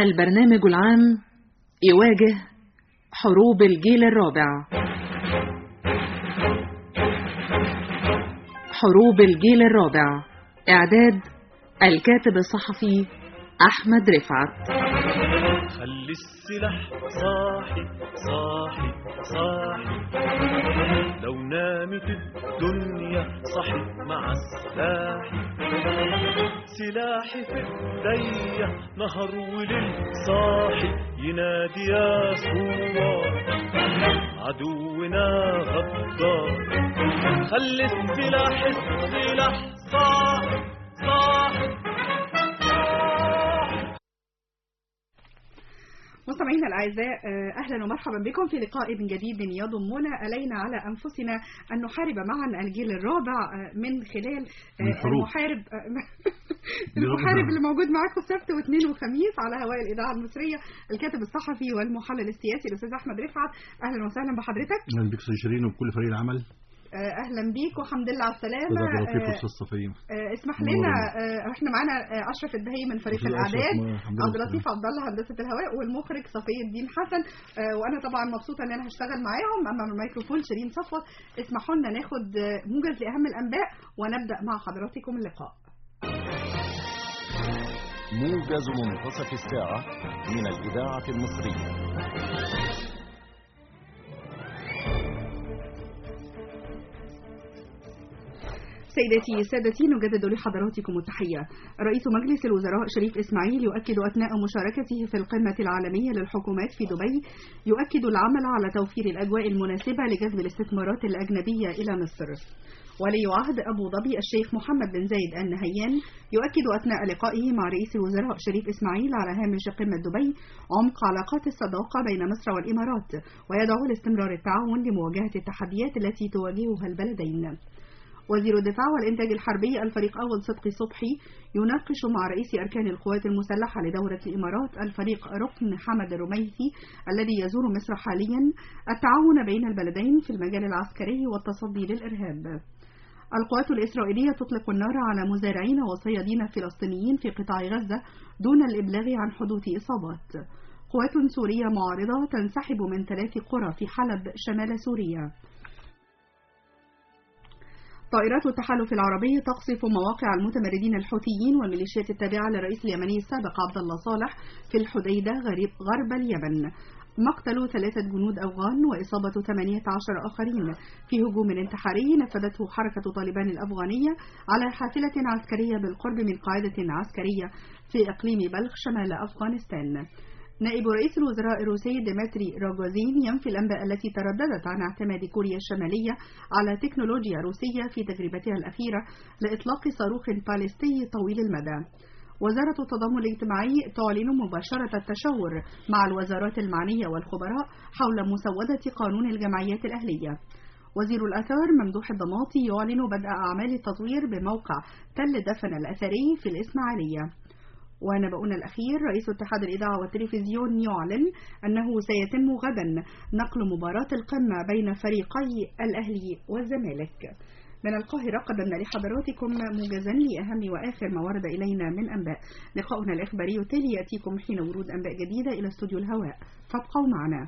البرنامج العام يواجه حروب الجيل الرابع حروب الجيل الرابع إعداد الكاتب الصحفي أحمد رفعت خلي السلاح صاحي صاحي صاحي لو نامت الدنيا صحي مع السلاح سلاحي في ايديا نهر وليل صاحي ينادي يا ثوار عدونا غدار خلي السلاح السلاح صاحي صاحي مستمعينا الاعزاء اهلا ومرحبا بكم في لقاء جديد يضمنا الينا على انفسنا ان نحارب معا الجيل الرابع من خلال المحارب المحارب اللي موجود معاكم السبت واثنين وخميس على هواء الاذاعه المصريه الكاتب الصحفي والمحلل السياسي الاستاذ احمد رفعت اهلا وسهلا بحضرتك اهلا بك استاذ شيرين وبكل فريق العمل اهلا بيك والحمد لله على السلامه جزاك الله خير استاذ صفيه اسمح لنا احنا معانا اشرف الدهي من فريق الاعداد عبد اللطيف عبد الله هندسه الهواء والمخرج صفي الدين حسن وانا طبعا مبسوطه ان انا هشتغل معاهم اما الميكروفون شيرين صفوت اسمحوا لنا ناخد موجز لاهم الانباء ونبدا مع حضراتكم اللقاء موجز منتصف الساعه من الاذاعه المصريه سيداتي سادتي نجدد لحضراتكم التحية رئيس مجلس الوزراء شريف إسماعيل يؤكد أثناء مشاركته في القمة العالمية للحكومات في دبي يؤكد العمل على توفير الأجواء المناسبة لجذب الاستثمارات الأجنبية إلى مصر ولي عهد أبو ظبي الشيخ محمد بن زايد آل نهيان يؤكد أثناء لقائه مع رئيس الوزراء شريف إسماعيل على هامش قمة دبي عمق علاقات الصداقة بين مصر والإمارات ويدعو لاستمرار التعاون لمواجهة التحديات التي تواجهها البلدين وزير الدفاع والإنتاج الحربي الفريق أول صدقي صبحي يناقش مع رئيس أركان القوات المسلحة لدورة الإمارات الفريق ركن حمد الرميثي الذي يزور مصر حاليا التعاون بين البلدين في المجال العسكري والتصدي للإرهاب القوات الإسرائيلية تطلق النار على مزارعين وصيادين فلسطينيين في قطاع غزة دون الإبلاغ عن حدوث إصابات قوات سورية معارضة تنسحب من ثلاث قرى في حلب شمال سوريا طائرات التحالف العربي تقصف مواقع المتمردين الحوثيين والميليشيات التابعة للرئيس اليمني السابق عبد الله صالح في الحديدة غرب اليمن مقتل ثلاثة جنود أفغان وإصابة 18 آخرين في هجوم انتحاري نفذته حركة طالبان الأفغانية على حافلة عسكرية بالقرب من قاعدة عسكرية في إقليم بلخ شمال أفغانستان نائب رئيس الوزراء الروسي ديمتري روغوزين ينفي الأنباء التي ترددت عن اعتماد كوريا الشمالية على تكنولوجيا روسية في تجربتها الأخيرة لإطلاق صاروخ باليستي طويل المدى وزارة التضامن الاجتماعي تعلن مباشرة التشاور مع الوزارات المعنية والخبراء حول مسودة قانون الجمعيات الأهلية وزير الأثار ممدوح الضماطي يعلن بدء أعمال التطوير بموقع تل دفن الأثري في الإسماعيلية ونبأنا الأخير رئيس اتحاد الإذاعة والتلفزيون يعلن أنه سيتم غدا نقل مباراة القمة بين فريقي الأهلي والزمالك من القاهرة قدمنا لحضراتكم موجزا لأهم وآخر ما ورد إلينا من أنباء لقاؤنا الإخباري التالي يأتيكم حين ورود أنباء جديدة إلى استوديو الهواء فابقوا معنا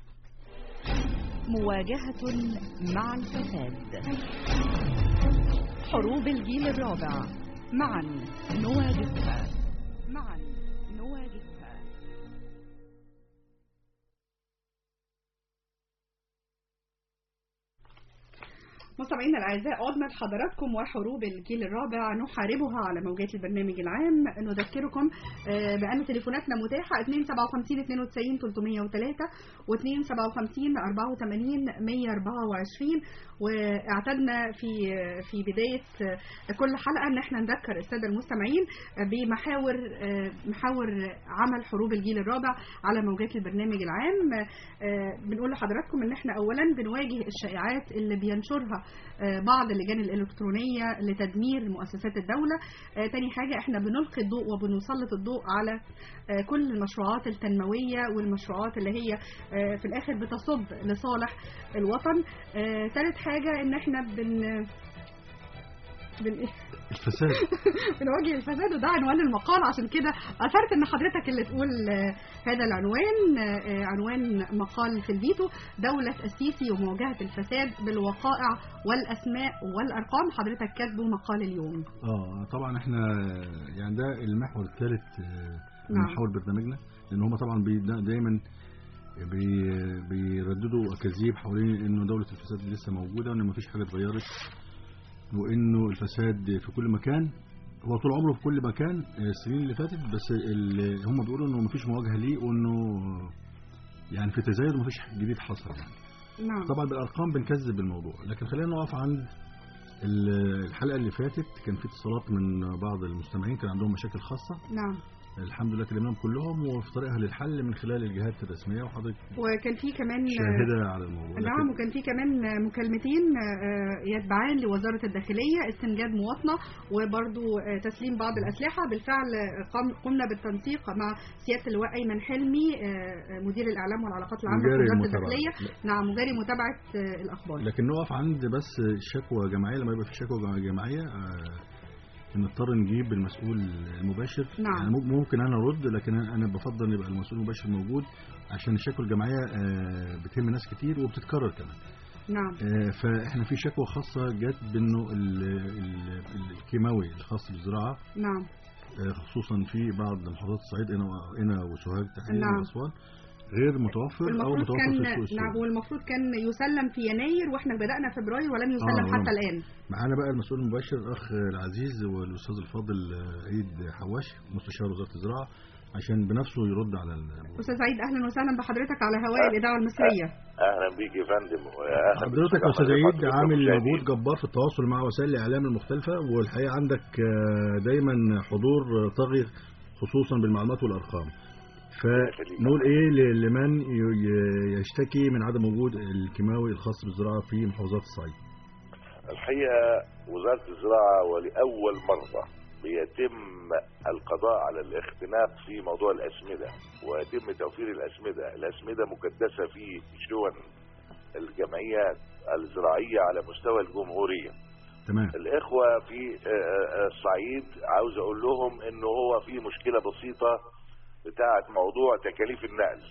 مواجهة مع الفساد حروب الجيل الرابع معا نواجهها معا نواجهها مستمعينا الاعزاء عدنا لحضراتكم وحروب الجيل الرابع نحاربها على موجات البرنامج العام نذكركم بان تليفوناتنا متاحه 257 92 303 و 257 84 124 واعتدنا في في بدايه كل حلقه ان احنا نذكر الساده المستمعين بمحاور محاور عمل حروب الجيل الرابع على موجات البرنامج العام بنقول لحضراتكم ان احنا اولا بنواجه الشائعات اللي بينشرها بعض اللجان الإلكترونية لتدمير مؤسسات الدولة تاني حاجة احنا بنلقي الضوء وبنسلط الضوء على كل المشروعات التنموية والمشروعات اللي هي في الآخر بتصب لصالح الوطن ثالث حاجة ان احنا بن بن إيه؟ الفساد بنواجه الفساد وده عنوان المقال عشان كده اثرت ان حضرتك اللي تقول آه، هذا العنوان آه، عنوان مقال في الفيتو دولة السيسي ومواجهة الفساد بالوقائع والاسماء والارقام حضرتك كاتبه مقال اليوم اه طبعا احنا يعني ده المحور الثالث آه، من نعم. محاور برنامجنا لان هم طبعا بي دا- دايما بي بيرددوا اكاذيب حوالين انه دوله الفساد لسه موجوده وان مفيش حاجه اتغيرت وانه الفساد في كل مكان هو طول عمره في كل مكان آه، السنين اللي فاتت بس ال- هم بيقولوا انه مفيش مواجهه ليه وانه يعني في تزايد ومفيش جديد حصل يعني نعم طبعا بالارقام بنكذب الموضوع لكن خلينا نقف عند ال- الحلقه اللي فاتت كان في اتصالات من بعض المستمعين كان عندهم مشاكل خاصه نعم الحمد لله كلمناهم كلهم وفي طريقها للحل من خلال الجهات الرسميه وحضرتك وكان في كمان شاهده على الموضوع نعم لكن وكان في كمان مكالمتين آه، يتبعان لوزارة الداخلية استنجاد مواطنة وبرضو آه، تسليم بعض الأسلحة بالفعل آه، قم- قمنا بالتنسيق مع سيادة اللواء أيمن حلمي آه، آه، مدير الإعلام والعلاقات العامة في مجاري وزارة المتابعة. الداخلية نعم مجاري متابعة آه، الأخبار لكن نقف عند بس شكوى جماعيه لما يبقى في شكوى جماعيه آه، نضطر نجيب المسؤول المباشر نعم. يعني مم- ممكن انا ارد لكن انا أنا بفضل ان يبقى المسؤول المباشر موجود عشان الشكوى الجماعيه آه، بتهم ناس كتير وبتتكرر كمان نعم آه، فاحنا في شكوى خاصه جت بانه ال- ال- ال- الكيماوي الخاص بالزراعه نعم آه، خصوصا في بعض محافظات الصعيد هنا و- هنا وسوهاج تحديدا نعم. واسوان غير متوفر او والمفروض متوفر كان في السوق السوري. نعم والمفروض كان يسلم في يناير واحنا بدأنا فبراير ولم يسلم آه، حتى نعم. الآن معانا بقى المسؤول المباشر الاخ العزيز والاستاذ الفاضل آه، عيد حواش مستشار وزاره الزراعه عشان بنفسه يرد على ال- أستاذ سعيد أهلا وسهلا بحضرتك على هواء الإذاعة المصرية اهلا بيك يا فندم واهلا حضرتك يا بالأستاذ استاذ أحمد عيد رفعت عامل والمشاهدين. مجهود جبار في التواصل مع وسائل الاعلام المختلفه والحقيقه عندك آه، دايما حضور آه، طاغي خصوصا بالمعلومات والارقام فنقول ايه ل- لمن ي- ي- يشتكي من عدم وجود الكيماوي الخاص بالزراعه في محافظات الصعيد الحقيقه وزاره الزراعه ولاول مره بيتم القضاء على الاختناق في موضوع الاسمده ويتم توفير الاسمده، الاسمده مكدسه في شون الجمعيات الزراعيه على مستوى الجمهوريه. تمام الاخوه في آه، آه، الصعيد عاوز اقول لهم انه هو في مشكله بسيطه بتاعه موضوع تكاليف النقل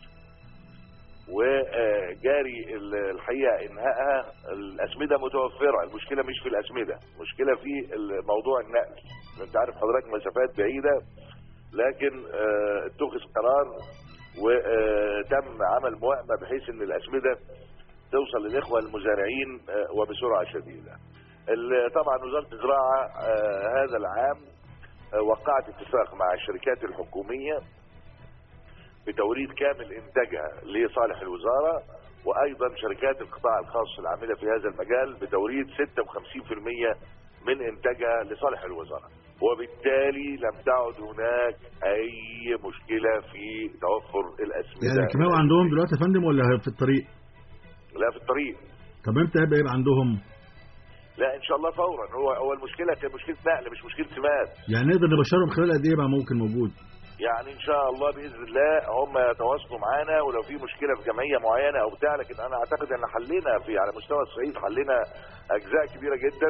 وجاري ال- الحقيقه انهائها الاسمده متوفره المشكله مش في الاسمده المشكله في ال- موضوع النقل انت عارف حضرتك مسافات بعيده لكن آه، اتخذ قرار وتم عمل مواءمه بحيث ان الاسمده توصل للاخوه المزارعين آه، وبسرعه شديده ال- طبعا وزاره الزراعه آه، هذا العام آه، وقعت اتفاق مع الشركات الحكوميه بتوريد كامل انتاجها لصالح الوزاره وايضا شركات القطاع الخاص العامله في هذا المجال بتوريد 56% من انتاجها لصالح الوزاره وبالتالي لم تعد هناك اي مشكله في توفر الاسمده يعني الكيماوي عندهم دلوقتي يا فندم ولا في الطريق لا في الطريق طب امتى هيبقى يبقى عندهم لا ان شاء الله فورا هو هو المشكله كانت مشكله نقل مش مشكله سماد يعني نقدر نبشرهم خلال قد ايه بقى ممكن موجود يعني ان شاء الله باذن الله هم يتواصلوا معانا ولو في مشكله في جمعيه معينه او بتاع لكن انا اعتقد ان حلينا في على مستوى الصعيد حلينا اجزاء كبيره جدا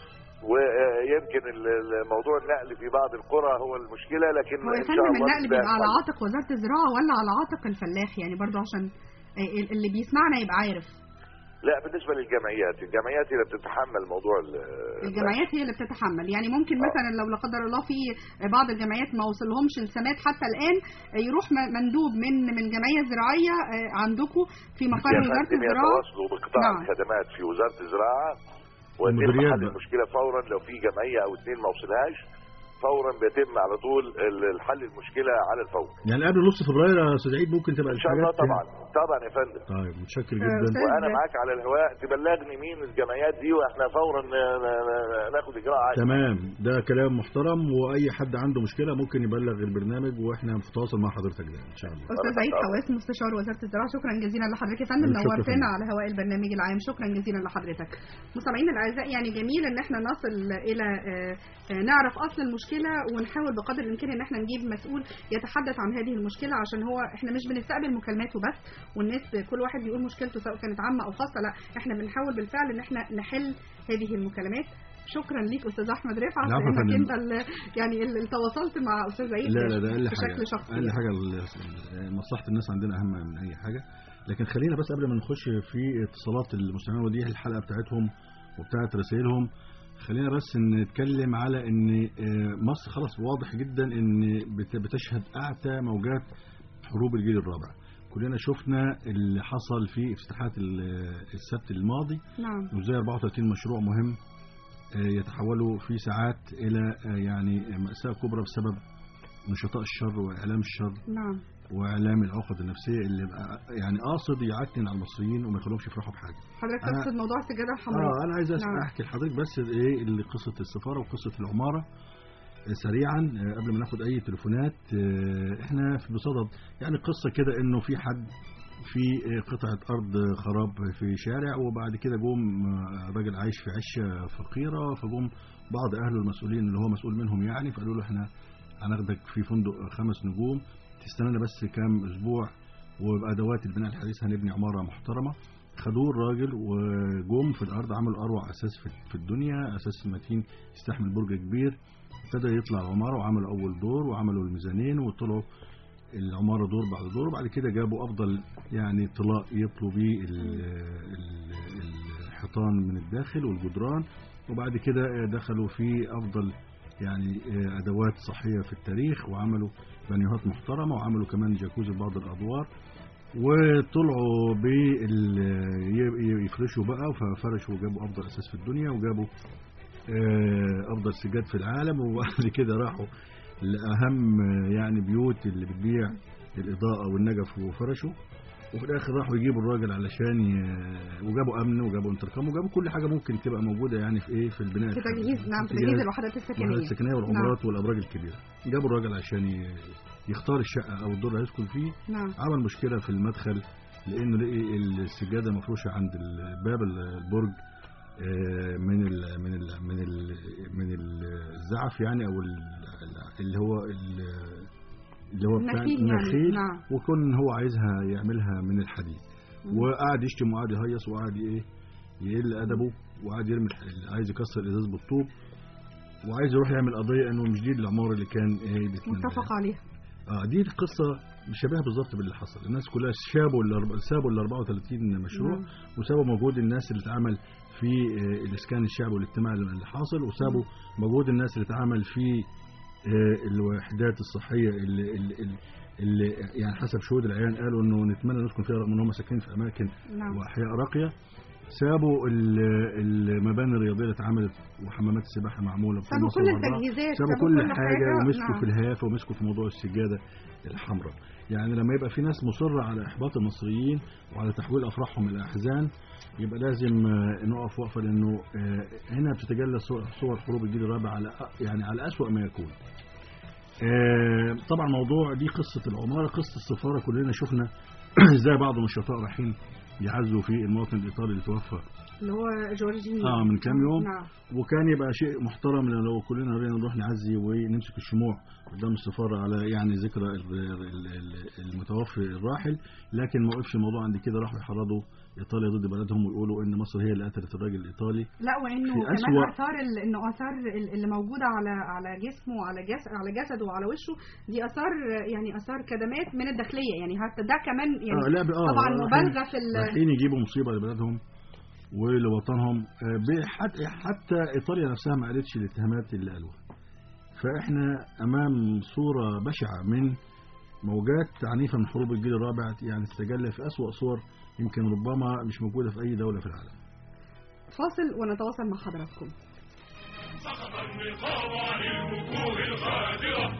ويمكن ال- ال- موضوع النقل في بعض القرى هو المشكله لكن هو يا ان شاء فندم الله النقل ده بيبقى على حل. عاتق وزارة الزراعة ولا على عاتق الفلاح يعني برضو عشان آه، اللي بيسمعنا يبقى عارف لا بالنسبه للجمعيات الجمعيات هي اللي بتتحمل موضوع ال- الجمعيات هي اللي بتتحمل يعني ممكن آه. مثلا لو لا قدر الله في بعض الجمعيات ما وصلهمش السماد حتى الان يروح م- مندوب من من جمعيه زراعيه آه، عندكم في مقر يا وزاره فندم الزراعه يتواصلوا بقطاع نعم. الخدمات في وزاره الزراعه ويتم المديريات حل بقى. المشكله فورا لو في جمعيه او اثنين ما وصلهاش فورا بيتم على طول ال- الحل المشكله على الفور يعني قبل نص فبراير يا استاذ عيد ممكن تبقى ان شاء الله الحاجات- طبعا طبعا يا فندم طيب متشكر آه، جدا أستاذ- وانا معاك على الهواء تبلغني مين الجمعيات دي واحنا فورا ن- ن- ن- ناخد اجراء عادي تمام ده كلام محترم واي حد عنده مشكله ممكن يبلغ البرنامج واحنا في تواصل مع حضرتك ده ان شاء الله استاذ عيد حواس مستشار وزاره الزراعه شكرا جزيلا لحضرتك يا فندم شكرا نورتنا فندم. على هواء البرنامج العام شكرا جزيلا لحضرتك مستمعينا الاعزاء يعني جميل ان احنا نصل الى آه، آه، نعرف اصل المشكله ونحاول بقدر الامكان ان احنا نجيب مسؤول يتحدث عن هذه المشكله عشان هو احنا مش بنستقبل مكالمات وبس والناس كل واحد بيقول مشكلته سواء كانت عامه او خاصه لا احنا بنحاول بالفعل ان احنا نحل هذه المكالمات شكرا ليك استاذ احمد رفعت العفو يا لانك فندم. انت ال- يعني اللي تواصلت مع استاذ عيد لا لا ده اقل بشكل حاجه شخصي اقل حاجه ال- مصلحه الناس عندنا اهم من اي حاجه لكن خلينا بس قبل ما نخش في اتصالات المستمعين ودي الحلقه بتاعتهم وبتاعت رسائلهم خلينا بس نتكلم على ان آه، مصر خلاص واضح جدا ان بت- بتشهد اعتى موجات حروب الجيل الرابع كلنا شفنا اللي حصل في افتتاحات ال- السبت الماضي نعم وزي 34 مشروع مهم آه، يتحولوا في ساعات الى آه، يعني مأساة كبرى بسبب نشطاء الشر واعلام الشر نعم واعلام العقد النفسيه اللي بقى يعني قاصد يعكن على المصريين وما يخليهمش يفرحوا بحاجه. حضرتك أنا- تقصد موضوع السجاده الحمراء اه انا عايز أس- نعم. احكي لحضرتك بس ايه اللي قصه السفاره وقصه العماره آه، سريعا آه، قبل ما ناخد اي تليفونات آه، احنا في بصدد يعني قصه كده انه في حد في آه، قطعه ارض خراب في شارع وبعد كده جم آه، راجل عايش في عشه فقيره فجم بعض اهله المسؤولين اللي هو مسؤول منهم يعني فقالوا له احنا هناخدك في فندق خمس نجوم تستنانا بس كام اسبوع وبادوات البناء الحديث هنبني عماره محترمه خدوه الراجل وجم في الارض عملوا اروع اساس في- في الدنيا اساس متين يستحمل برج كبير ابتدى يطلع العماره وعملوا اول دور وعملوا الميزانين وطلعوا العماره دور بعد دور وبعد كده جابوا افضل يعني طلاء يطلوا بيه ال- ال- الحيطان من الداخل والجدران وبعد كده دخلوا في افضل يعني ادوات صحيه في التاريخ وعملوا بانيوهات محترمه وعملوا كمان جاكوزي في بعض الادوار وطلعوا بال ي- يفرشوا بقى ففرشوا وجابوا افضل اساس في الدنيا وجابوا آه، افضل سجاد في العالم وبعد كده راحوا لاهم آه، يعني بيوت اللي بتبيع الاضاءه والنجف وفرشوا وفي الاخر راحوا يجيبوا الراجل علشان ي... وجابوا امن وجابوا انتركام وجابوا كل حاجه ممكن تبقى موجوده يعني في ايه في البناء في تجهيز نعم في في تجهيز جهاز- الوحدات السكنيه الوحدات السكنيه والعمارات والابراج الكبيره جابوا الراجل عشان ي... يختار الشقه او الدور اللي هيسكن فيه نعم عمل مشكله في المدخل لانه لقي السجاده مفروشه عند ال- باب البرج آه، من ال من ال من ال من الزعف يعني او ال- اللي هو ال- اللي هو بتاع النخيل يعني، النخيل نعم. وكون هو عايزها يعملها من الحديد وقعد يشتم وقعد يهيص وقعد ايه يقل ادبه وقعد يرمي الح- عايز يكسر الازاز بالطوب وعايز يروح يعمل قضيه انه مش دي العماره اللي كان ايه بيتمنى متفق عليها اه دي القصه شبيهه بالظبط باللي حصل الناس كلها سابوا ال سابوا ال 34 مشروع نعم. وسابوا مجهود الناس اللي اتعمل في آه، الاسكان الشعبي والاجتماعي اللي حاصل وسابوا مجهود الناس اللي اتعمل في آه، الوحدات الصحيه اللي, اللي, اللي, اللي يعني حسب شهود العيان قالوا انه نتمنى نسكن فيها رغم ان هم ساكنين في اماكن نعم واحياء راقيه سابوا ال- المباني الرياضيه اللي اتعملت وحمامات السباحه معموله في سابوا مصر كل وبرها. التجهيزات سابوا كل حاجه حاجة، ومسكوا نعم. في الهيافه ومسكوا في موضوع السجاده الحمراء يعني لما يبقى في ناس مصره على احباط المصريين وعلى تحويل افراحهم الى احزان يبقى لازم آه، نقف وقفه لانه آه، هنا بتتجلى صور صور حروب الجيل الرابع على أ- يعني على اسوأ ما يكون آه، طبعا موضوع دي قصه العماره قصه السفاره كلنا شفنا ازاي بعض النشطاء رايحين يعزوا في المواطن الايطالي اللي توفى اللي هو جورجيني اه من كام يوم نعم وكان يبقى شيء محترم لو كلنا رينا نروح نعزي ونمسك الشموع قدام السفاره على يعني ذكرى ال- ال- ال- المتوفي الراحل لكن ما وقفش الموضوع عند كده راحوا يحرضوا ايطاليا ضد بلدهم ويقولوا ان مصر هي اللي قتلت الراجل الايطالي لا وانه في كمان أسوأ- اثار ال- انه اثار ال- اللي موجوده على على جسمه وعلى جس على جسده وعلى وشه دي اثار يعني اثار كدمات من الداخليه يعني حتى ده كمان يعني اه لا ب- اه طبعا رايحين- مبالغه في ال- رايحين يجيبوا مصيبه لبلدهم ولوطنهم آه، ب- حت- حتى ايطاليا نفسها ما قالتش الاتهامات اللي قالوها فاحنا امام صوره بشعه من موجات عنيفه من حروب الجيل الرابع يعني تتجلى في اسوا صور يمكن ربما مش موجوده في اي دوله في العالم فاصل ونتواصل مع حضراتكم سقط النقاب عن الوجوه الغادرة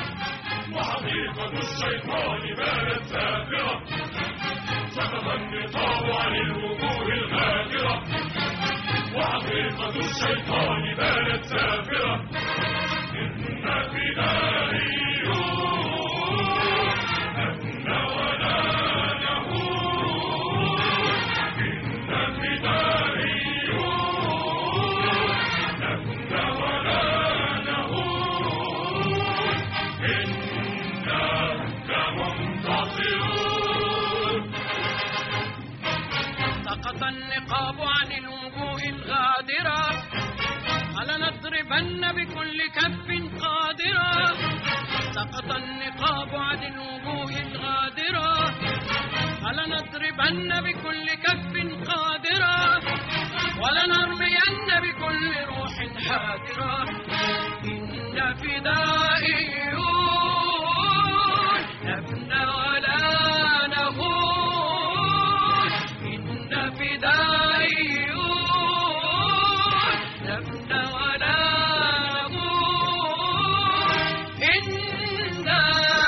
وحقيقة الشيطان بانت سافرة سقط النقاب عن الوجوه الغادرة وحقيقة الشيطان بانت سافرة إن فدائيون أن ولا نهون إن فدائيون أن ولا نهون إنا لمنتصرون سقط النقاب عن الوجوه الغادرة على سقط النقاب عن الوجوه الغادرة فلنضربن بكل كف قادرة ولنرمين بكل روح حادرة إن فدائيون نبنى ولا نهون إن فدائيون نبنى ولا نهون إنا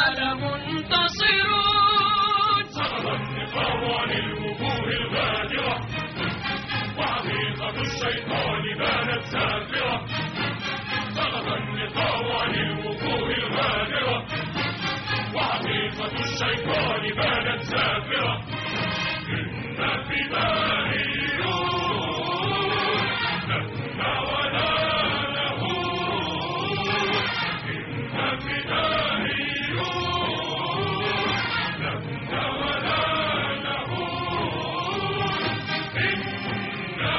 لمنتصرون سقط النقاب عن الوجوه الغادرة وحقيقة الشيطان بانت سافرة سقط النقاب عن الوجوه الغادرة وحقيقة الشيطان بانت سافرة إن فدائيون نبنى ولا نهون إن فدائيون نبنى ولا نهون إنا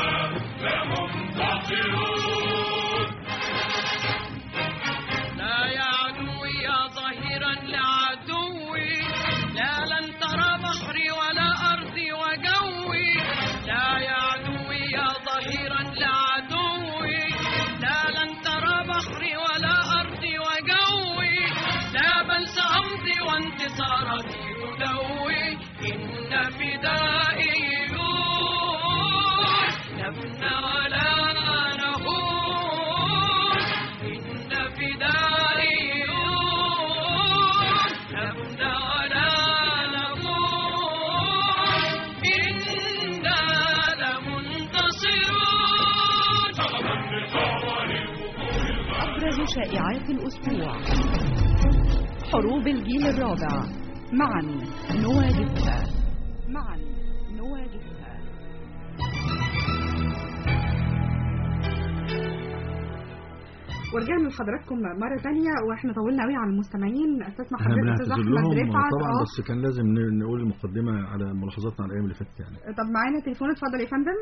لمنتصرون لا يا عدوي يا ظهيرا لعدوي لا لن ترى بحري ولا أرضي وجوي لا يا عدوي يا ظهيرا لعدوي لا لن ترى بحري ولا أرضي وجوي لا بل سأمضي وانتصاراتي تدوي إن فدائيون نبنى ولا نهون إن فدائيون نبنى ولا نهون إنا لمنتصرون سقط النقاب عن الوجوه الغادرة أبرز شائعات الأسبوع حروب الجيل الرابع معا نواجهها معا نواجهها ورجعنا لحضراتكم مرة تانية واحنا طولنا قوي على المستمعين استسمع احنا حضرتك استاذ بنعتذر احمد لهم رفعت طبعا اه بس كان لازم ن- نقول المقدمه على ملاحظاتنا على الايام اللي فاتت يعني طب معانا تليفون اتفضل يا فندم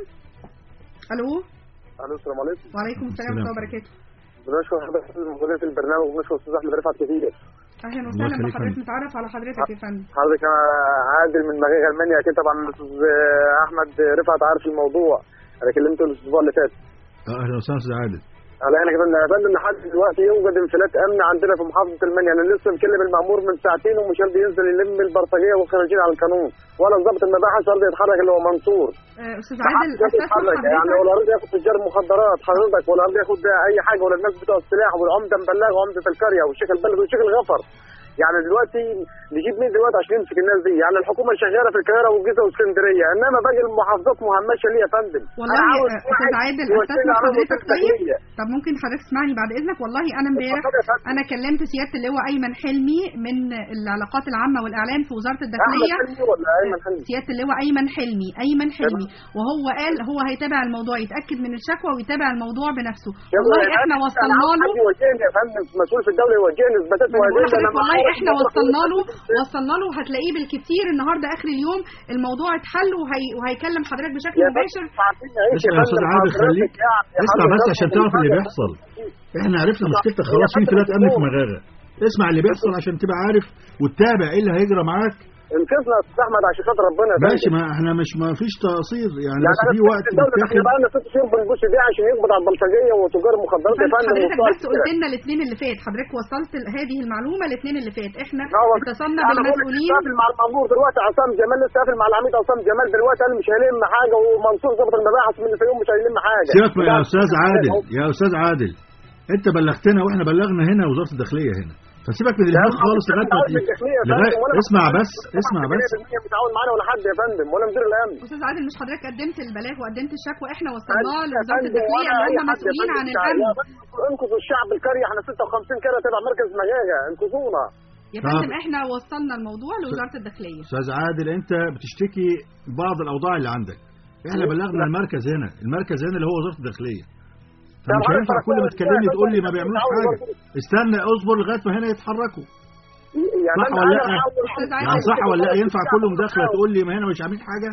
الو الو السلام عليكم وعليكم السلام ورحمة الله وبركاته بنشكر حضرتك الموجودين في البرنامج وبنشكر استاذ احمد رفعت كتير اهلا الله وسهلا يخليك بحضرتك فندم. نتعرف على حضرتك يا فندم حضرتك انا عادل من مغيغ المانيا اكيد طبعا الاستاذ احمد رفعت عارف الموضوع انا كلمته الاسبوع اللي فات اه اهلا وسهلا استاذ عادل على انا كمان يا فندم لحد دلوقتي يوجد انفلات امن عندنا في محافظه المنيا انا لسه مكلم المامور من ساعتين ومش راضي ينزل يلم البلطجيه والخارجين على القانون ولا ضابط المباحث راضي يتحرك اللي هو منصور آه، استاذ محدش عادل راضي استسمع يتحرك يعني حضرتك ولا راضي ياخد تجار مخدرات حضرتك ولا راضي ياخد اي حاجه ولا الناس بتوع السلاح والعمده مبلغ وعمده القريه والشيخ البلد والشيخ الغفر يعني دلوقتي نجيب مين دلوقتي عشان يمسك الناس دي يعني الحكومه شغاله في القاهره والجيزه واسكندريه انما باقي المحافظات مهمشه ليه يا فندم والله أنا عاوز آه، واحد استاذ عادل يوجه لي استسمع على حضرتك وزارة طيب الداخلية. طب ممكن حضرتك تسمعني بعد اذنك والله انا امبارح اتفضل يا فندم. انا كلمت سياده اللواء ايمن حلمي من العلاقات العامه والاعلان في وزاره احمد الداخليه حلمي ولا ايمن حلمي سياده اللواء ايمن حلمي ايمن حلمي وهو قال هو هيتابع الموضوع يتاكد من الشكوى ويتابع الموضوع بنفسه يا والله ابني احنا أنا وصلنا عاوز له حد يوجهني يا فندم مسؤول في الدوله يوجهني اثباتات ما أنا بقول وأدلة. لحضرتك أنا والله معايا احنا خبرة وصلنا له في وصلنا له هتلاقيه بالكتير النهارده اخر اليوم الموضوع اتحل وهي وهيكلم حضرتك بشكل يا مباشر فندم عارفين نعيش اسمع يا استاذ فندم عادل حضرتك خليك يعني اسمع بس حضرتك عشان تعرف اللي حاجة. بيحصل احنا عرفنا مشكلتك خلاص في انفلات امن في مغاغه اسمع اللي بيحصل عشان تبقى عارف وتتابع ايه اللي هيجرى معاك انقذنا يا استاذ احمد عشان خاطر ربنا يا ماشي فندم. ما احنا مش ما فيش تقصير يعني يعني بس انا في في وقت الدوله احنا متاخد بقى لنا ست شهور بنبص بيه عشان يقبض على البلطجيه وتجار المخدرات يا فندم حضرتك وبتوع بس قلت السلاح. لنا الاثنين اللي فات حضرتك وصلت ال- هذه المعلومه الاثنين اللي فات احنا لا هو اتصلنا أنا بقول لك بالمسؤولين قافل مع المأمور دلوقتي عصام جمال لسه قافل مع العميد عصام جمال دلوقتي قال مش هيلم حاجه ومنصور ضابط المباحث من الفيوم مش هيلم حاجه سيبك من- يا استاذ عادل يا استاذ عادل انت بلغتنا واحنا بلغنا هنا وزاره الداخليه هنا فسيبك من الهاك خالص لغايه ما ت- لغايه اسمع بس اسمع بس متعاون معانا ولا حد يا فندم ولا مدير الامن استاذ عادل مش حضرتك قدمت البلاغ وقدمت الشكوى احنا وصلناها يا لوزاره فندم، الداخليه ولا اللي أي هم حد يا مسؤولين فندم عن بتاع- الامن يا فندم، انقذوا الشعب القريه احنا 56 كده تبع مركز مجاجه انقذونا يا طب. فندم احنا وصلنا الموضوع لوزاره الداخليه استاذ عادل انت بتشتكي بعض الاوضاع اللي عندك احنا بلغنا المركز هنا المركز هنا اللي هو وزاره الداخليه فمش طب هينفع عارف كل ما أنا تكلمني إزاي؟ تقول لي ما بس بيعملوش بتعاون حاجه برضه. استنى اصبر لغايه ما هنا يتحركوا يا صح فندم، ولا أنا لا؟ بحاول- أستاذ يعني عادل، صح ولا لا ينفع كل مداخله تقول لي ما هنا مش عاملين حاجه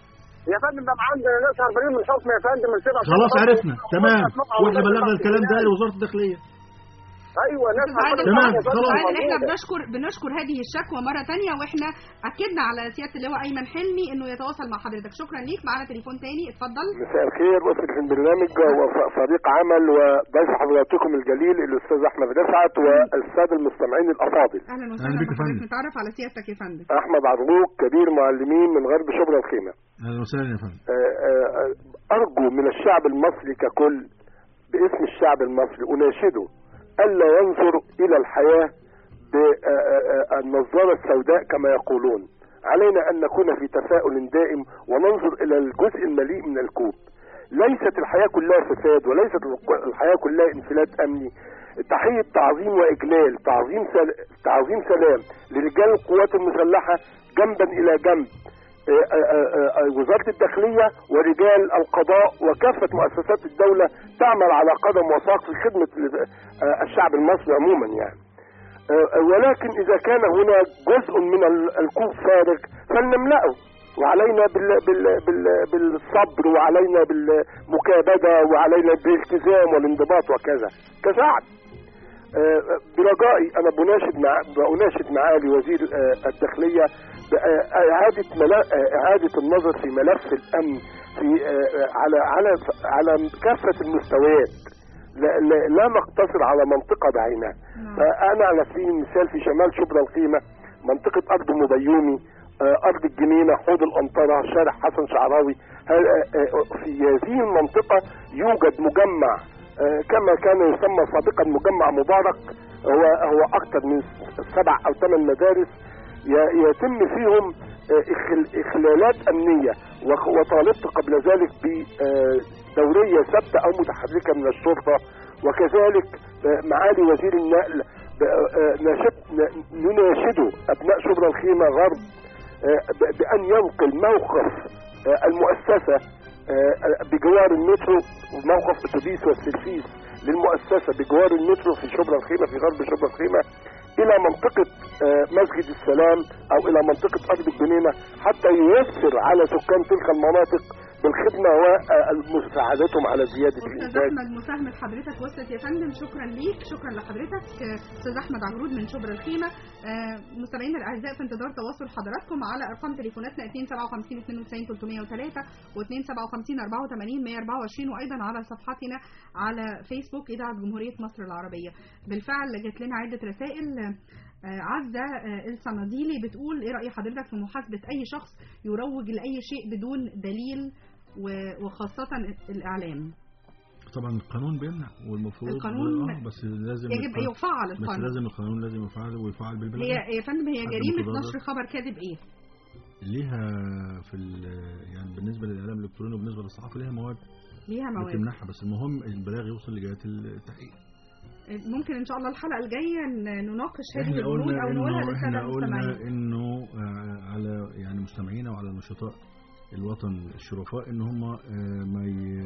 يا فندم ده عندنا ناس هربانين من الحكم يا فندم من سبع خلاص سنوات. عرفنا تمام وإحنا واحنا بنطلع بلغنا من الكلام ده البلاد. لوزاره الداخليه ايوه ناس أستاذ عادل تمام، طبعاً. أستاذ خلاص. عادل احنا بنشكر بنشكر هذه الشكوى مرة تانية واحنا أكدنا على سيادة اللواء أيمن حلمي إنه يتواصل مع حضرتك شكرا ليك معانا تليفون تاني اتفضل مساء الخير أسرة البرنامج وصديق عمل وضيف حضراتكم الجليل الأستاذ أحمد رفعت والسادة المستمعين الأفاضل أهلا أهلا وسهلا بك يا بحضرتك فندم. نتعرف على سيادتك يا فندم أحمد عربوك كبير معلمين من غرب شبرا الخيمة اهلا وسهلا يا فندم آه، آه، أرجو من الشعب المصري ككل باسم الشعب المصري أناشده ألا ينظر إلى الحياة بالنظارة السوداء كما يقولون علينا أن نكون في تفاؤل دائم وننظر إلى الجزء المليء من الكوب ليست الحياة كلها فساد وليست الحياة كلها انفلات أمني تحية تعظيم وإجلال تعظيم سل... تعظيم سلام لرجال القوات المسلحة جنبا إلى جنب آه، آه، آه، وزارة الداخلية ورجال القضاء وكافة مؤسسات الدولة تعمل على قدم وساق في خدمة آه، الشعب المصري عموما يعني آه، ولكن إذا كان هنا جزء من ال- الكوب فارغ فلنملأه وعلينا بال بال بال بالصبر وعلينا بالمكابدة وعلينا بالالتزام والانضباط وكذا كشعب آه، برجائي انا بناشد مع بناشد معالي وزير آه، الداخليه بإعادة ملا... آه، إعادة النظر في ملف الأمن في آه، آه، على على على كافة المستويات لا, لا, لا نقتصر على منطقة بعينها فأنا على سبيل المثال في شمال شبرا الخيمة منطقة أرض مبيومي آه، أرض الجنينة حوض الأنطرة شارع حسن شعراوي هل- آه، آه، في هذه المنطقة يوجد مجمع آه، كما كان يسمى سابقا مجمع مبارك هو هو أكثر من سبع أو ثمان مدارس ي- يتم فيهم آه، إخل- إخلالات أمنية وخ- وطالبت قبل ذلك بدورية ثابتة أو متحركة من الشرطة وكذلك آه، معالي وزير النقل ب- آه، ناشد- ن- نناشده أبناء شبرا الخيمة غرب آه، ب- بأن ينقل موقف آه، المؤسسة آه، بجوار المترو موقف اتوبيس والسرفيس للمؤسسة بجوار المترو في شبرا الخيمة في غرب شبرا الخيمة إلى منطقة آه، مسجد السلام أو إلى منطقة أرض الجنينة حتى ييسر على سكان تلك المناطق بالخدمة ومساعدتهم على زيادة أستاذ الإنتاج أحمد مساهمة حضرتك وصلت يا فندم شكرا ليك شكرا لحضرتك آه، أستاذ أحمد عجرود من شبرا الخيمة آه، مستمعينا الأعزاء في انتظار تواصل حضراتكم على أرقام تليفوناتنا 257 92 303 و 257 84 124 وأيضا على صفحتنا على فيسبوك إذاعة جمهورية مصر العربية بالفعل جات لنا عدة رسائل آه، عزة آه، الصناديلي بتقول ايه رأي حضرتك في محاسبة اي شخص يروج لأي شيء بدون دليل و- وخاصة الإعلام طبعا القانون بيمنع والمفروض القانون آه بس لازم يجب أن القانون- يفعل بس القانون لازم القانون لازم يفعل ويفعل بالبلد هي يا فندم هي عدم جريمة تضرر. نشر خبر كاذب ايه؟ ليها في ال- يعني بالنسبه للاعلام الالكتروني وبالنسبه للصحافه ليها مواد ليها مواد بتمنعها بس المهم البلاغ يوصل لجهات التحقيق ممكن ان شاء الله الحلقة الجاية ن- نناقش هذه احنا البنود قلنا او نقولها انه للسادة احنا قلنا المستمعين انه آه، على يعني مستمعينا وعلى نشطاء الوطن الشرفاء ان هم آه، ما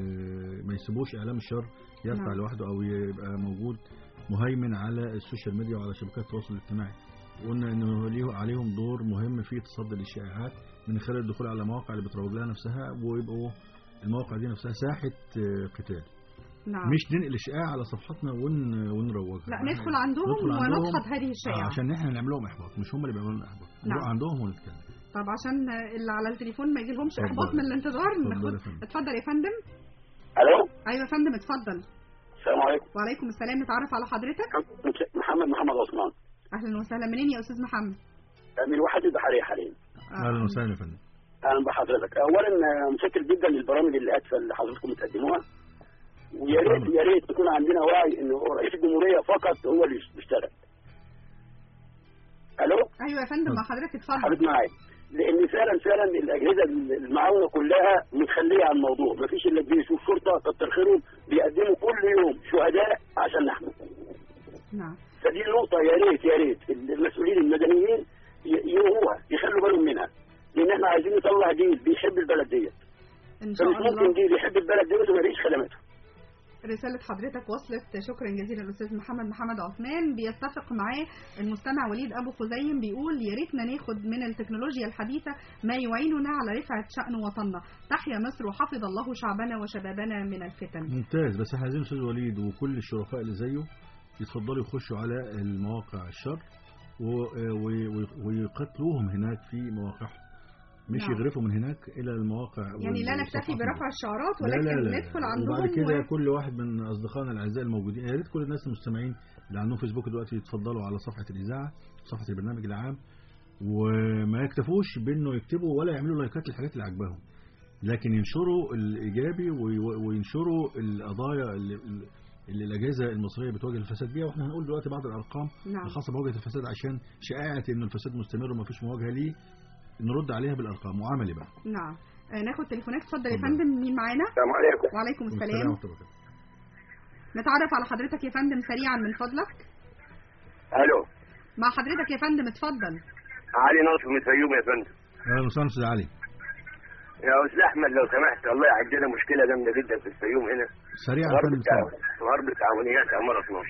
ي- ما يسيبوش اعلام الشر يرفع نعم. لوحده او يبقى موجود مهيمن على السوشيال ميديا وعلى شبكات التواصل الاجتماعي قلنا انه ليه عليهم دور مهم في تصدي الاشاعات من خلال الدخول على مواقع اللي بتروج لها نفسها ويبقوا المواقع دي نفسها ساحه آه، قتال نعم مش ننقل الشائعه على صفحتنا ون ونروجها لا ندخل عندهم ندخل عندهم ونضحط هذه آه، الشائعة عشان احنا نعمل لهم احباط مش هم اللي بيعملوا لنا احباط نعم. نروح عندهم ونتكلم طب عشان اللي على التليفون ما يجيلهمش اتفضل. احباط من الانتظار اتفضل ناخد يا فندم. اتفضل يا فندم الو ايوه يا فندم اتفضل السلام عليكم وعليكم السلام نتعرف على حضرتك محمد محمد عثمان اهلا وسهلا منين يا استاذ محمد من واحد البحرية حاليا اهلا وسهلا يا فندم اهلا بحضرتك اولا آه، متشكر جدا للبرامج الهادفه اللي حضراتكم بتقدموها ويا ريت يا ريت يكون عندنا وعي ان رئيس الجمهوريه فقط هو اللي بيشتغل الو ايوه يا فندم مع حضرتك اتفضل حضرتك معايا لان فعلا فعلا الاجهزه المعاونه كلها متخليه عن الموضوع ما فيش الا الجيش والشرطه كتر خيرهم بيقدموا كل يوم شهداء عشان نحن نعم فدي نقطة يا ريت يا ريت المسؤولين المدنيين ي- يروها يخلوا بالهم منها لأن احنا عايزين نطلع جيل بيحب البلد ديت ان شاء فمش ممكن الله جيل يحب البلد ديت وما يلاقيش خدماتها رسالة حضرتك وصلت شكرا جزيلا الأستاذ محمد محمد عثمان بيتفق معاه المستمع وليد أبو خزيم بيقول يا ريتنا ناخد من التكنولوجيا الحديثة ما يعيننا على رفعة شأن وطننا تحيا مصر وحفظ الله شعبنا وشبابنا من الفتن ممتاز بس احنا عايزين استاذ وليد وكل الشرفاء اللي زيه يتفضلوا يخشوا على المواقع الشر و- و- و- ويقتلوهم هناك في مواقعهم مش نعم. يغرفوا من هناك الى المواقع يعني لا نكتفي والصفحات برفع الشعارات لا لا ولكن لا ندخل وبعد عندهم كده و... كل واحد من اصدقائنا الاعزاء الموجودين يا ريت كل الناس المستمعين اللي عندهم فيسبوك دلوقتي يتفضلوا على صفحه الاذاعه صفحه البرنامج العام وما يكتفوش بانه يكتبوا ولا يعملوا لايكات للحاجات اللي عاجباهم لكن ينشروا الايجابي وي- وينشروا القضايا اللي, اللي الاجهزه المصريه بتواجه الفساد بيها واحنا هنقول دلوقتي بعض الارقام نعم. الخاصه بمواجهه الفساد عشان شائعه ان الفساد مستمر وما فيش مواجهه ليه نرد عليها بالارقام وعملي بقى نعم آه، ناخد تليفونات اتفضل يا اتفضل. فندم مين معانا السلام عليكم وعليكم والسلام السلام ورحمة الله وبركاته. نتعرف على حضرتك يا فندم سريعا من فضلك الو مع حضرتك يا فندم اتفضل علي ناصر من الفيوم يا فندم اهلا وسهلا استاذ علي يا استاذ احمد لو سمحت الله عندنا مشكله جامده جدا في الفيوم هنا سريعا يا غرب فندم التعاون اتفضل. غرب التعاونيات عماره 12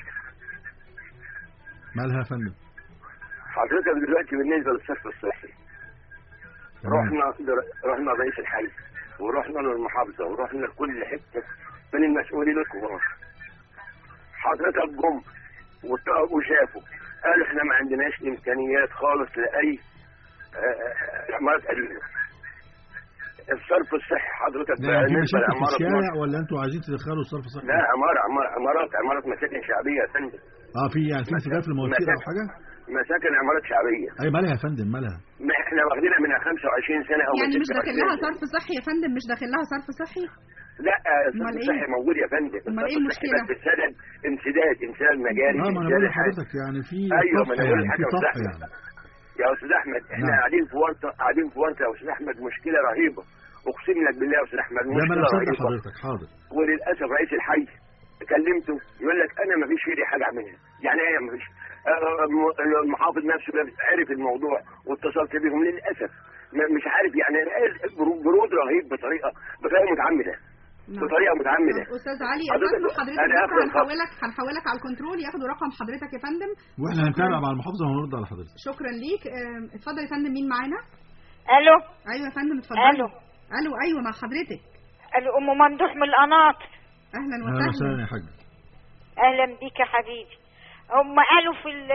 مالها يا فندم حضرتك دلوقتي بالنسبه للصرف الصحي تمام. رحنا در- رحنا رئيس الحي ورحنا للمحافظه ورحنا لكل حته من المسؤولين الكبار حضرتك جم وط- وشافوا قال احنا ما عندناش امكانيات خالص لاي آه، آه، عمارات قديمه الصرف الصحي حضرتك يعني في بالنسبه مشاكل في لعماره الشارع 12 ولا انتوا عايزين تدخلوا الصرف صحي؟ لا عماره عماره عمارات عمارات مساكن شعبيه يا فندم اه في يعني في انفجار في المواسير او حاجه؟ مساكن عمارات شعبيه اي مالها يا فندم مالها؟ ما احنا واخدينها منها 25 سنه او يعني من مش 26 داخل لها سنة. صرف صحي يا فندم مش داخل لها صرف صحي لا أمال الصرف إيه؟ الصحي موجود يا فندم أمال إيه الصرف الصحي المشكلة؟ بس بسبب انسداد انسداد مجاري اه ما انا انسداد بقول الحاجة. لحضرتك يعني في ايوه ما طفح انا بقول يعني في حاجه طفح وزحمه يعني يا استاذ احمد احنا نعم. قاعدين في ورطه قاعدين في ورطه يا استاذ احمد مشكله رهيبه اقسم لك بالله يا استاذ احمد لا ما انا مشكله مصدق رهيبه حضرتك حاضر وللاسف رئيس الحي كلمته يقول لك انا ما فيش في ايدي حاجه اعملها يعني ايه ما فيش آه، م- المحافظ نفسه ده عرف الموضوع واتصلت بيهم للاسف ما- مش عارف يعني برو- برود رهيب بطريقه بطريقه متعمده نعم. بطريقه متعمده طب استاذ علي يا حضرتك- فندم حضرتك أنا بكره آخر الخط. هنحولك هنحولك على الكنترول ياخدوا رقم حضرتك يا فندم واحنا هنتابع مع المحافظه وهنرد على حضرتك شكرا ليك آم، اتفضل يا فندم مين معانا الو ايوه يا فندم اتفضل الو الو ايوه مع حضرتك الو ام ممدوح من القناطر اهلا اهلا وسهلا وسهلا يا حاج اهلا بيك يا حبيبي هم قالوا في ال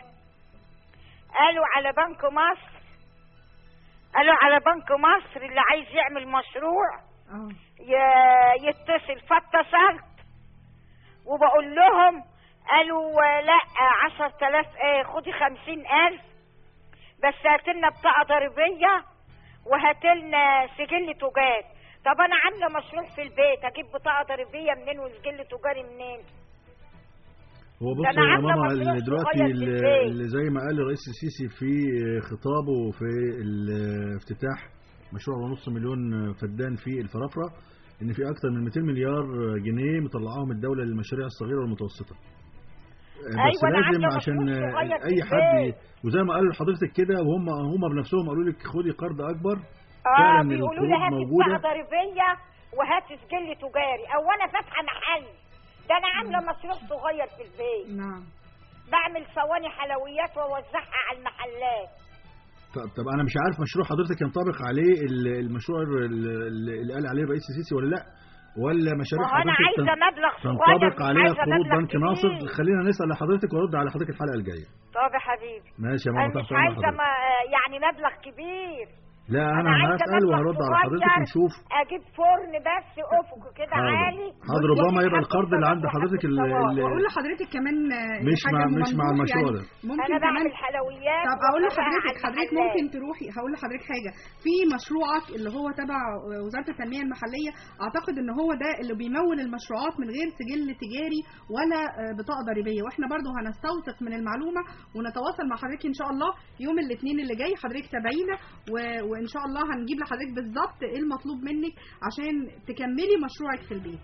قالوا على بنك مصر قالوا على بنك مصر اللي عايز يعمل مشروع اه ي- يتصل فاتصلت وبقول لهم قالوا آه، لا عشر تلاف ايه خدي خمسين الف بس هاتلنا بطاقة ضريبية وهاتلنا سجل تجاري طب انا عاملة مشروع في البيت اجيب بطاقة ضريبية منين وسجل تجاري منين هو ده بص أنا يا عاملة ماما مشروع اللي دلوقتي صغير في اللي البيت. اللي زي ما قال الرئيس السيسي في خطابه في الافتتاح مشروع ونص مليون فدان في الفرافرة ان في اكثر من 200 مليار جنيه مطلعاهم الدولة للمشاريع الصغيرة والمتوسطة بس أيوة، أنا لازم عاملة عشان مشروع صغير في اي حد البيت. وزي ما قالوا لحضرتك كده وهم هم بنفسهم قالوا لك خدي قرض اكبر اه فعلا بيقولوا لي القروض هات موجودة بطاقة ضريبية وهات سجل تجاري او انا فاتحة محل ده انا عاملة مشروع صغير في البيت نعم بعمل صواني حلويات واوزعها على المحلات طب, طب انا مش عارف مشروع حضرتك ينطبق عليه ال- المشروع ال- اللي قال عليه الرئيس السيسي ولا لا ولا مشاريع ما هو انا حضرتك عايزة تن- مبلغ صغير تنطبق مش عليها عايزة قروض مبلغ بنك كبير. ناصر خلينا نسال لحضرتك وارد على حضرتك الحلقه الجايه طب يا حبيبي ماشي يا انا ماما مش تحت امر عايزة حضرتك ما يعني مبلغ كبير لا انا انا عايزة هسال مبلغ وهرد على حضرتك صغير ونشوف اجيب فرن بس افق كده حاضر. عالي حاضر ربما يبقى القرض اللي عند حضرتك ال- ال- واقول لحضرتك كمان آه، مش حاجة مع- مش مع ممدوح المشروع يعني ده. ممكن انا كمان بعمل حلويات طب اقول وبوزعها لحضرتك على حضرتك المحلات. ممكن تروحي هقول لحضرتك حاجه في مشروعك اللي هو تبع وزاره التنميه المحليه اعتقد ان هو ده اللي بيمول المشروعات من غير سجل تجاري ولا آه، بطاقه ضريبيه واحنا برضو هنستوثق من المعلومه ونتواصل مع حضرتك ان شاء الله يوم الاثنين اللي جاي حضرتك تابعينا و- وان شاء الله هنجيب لحضرتك بالظبط ايه المطلوب منك عشان تكملي مشروعك في البيت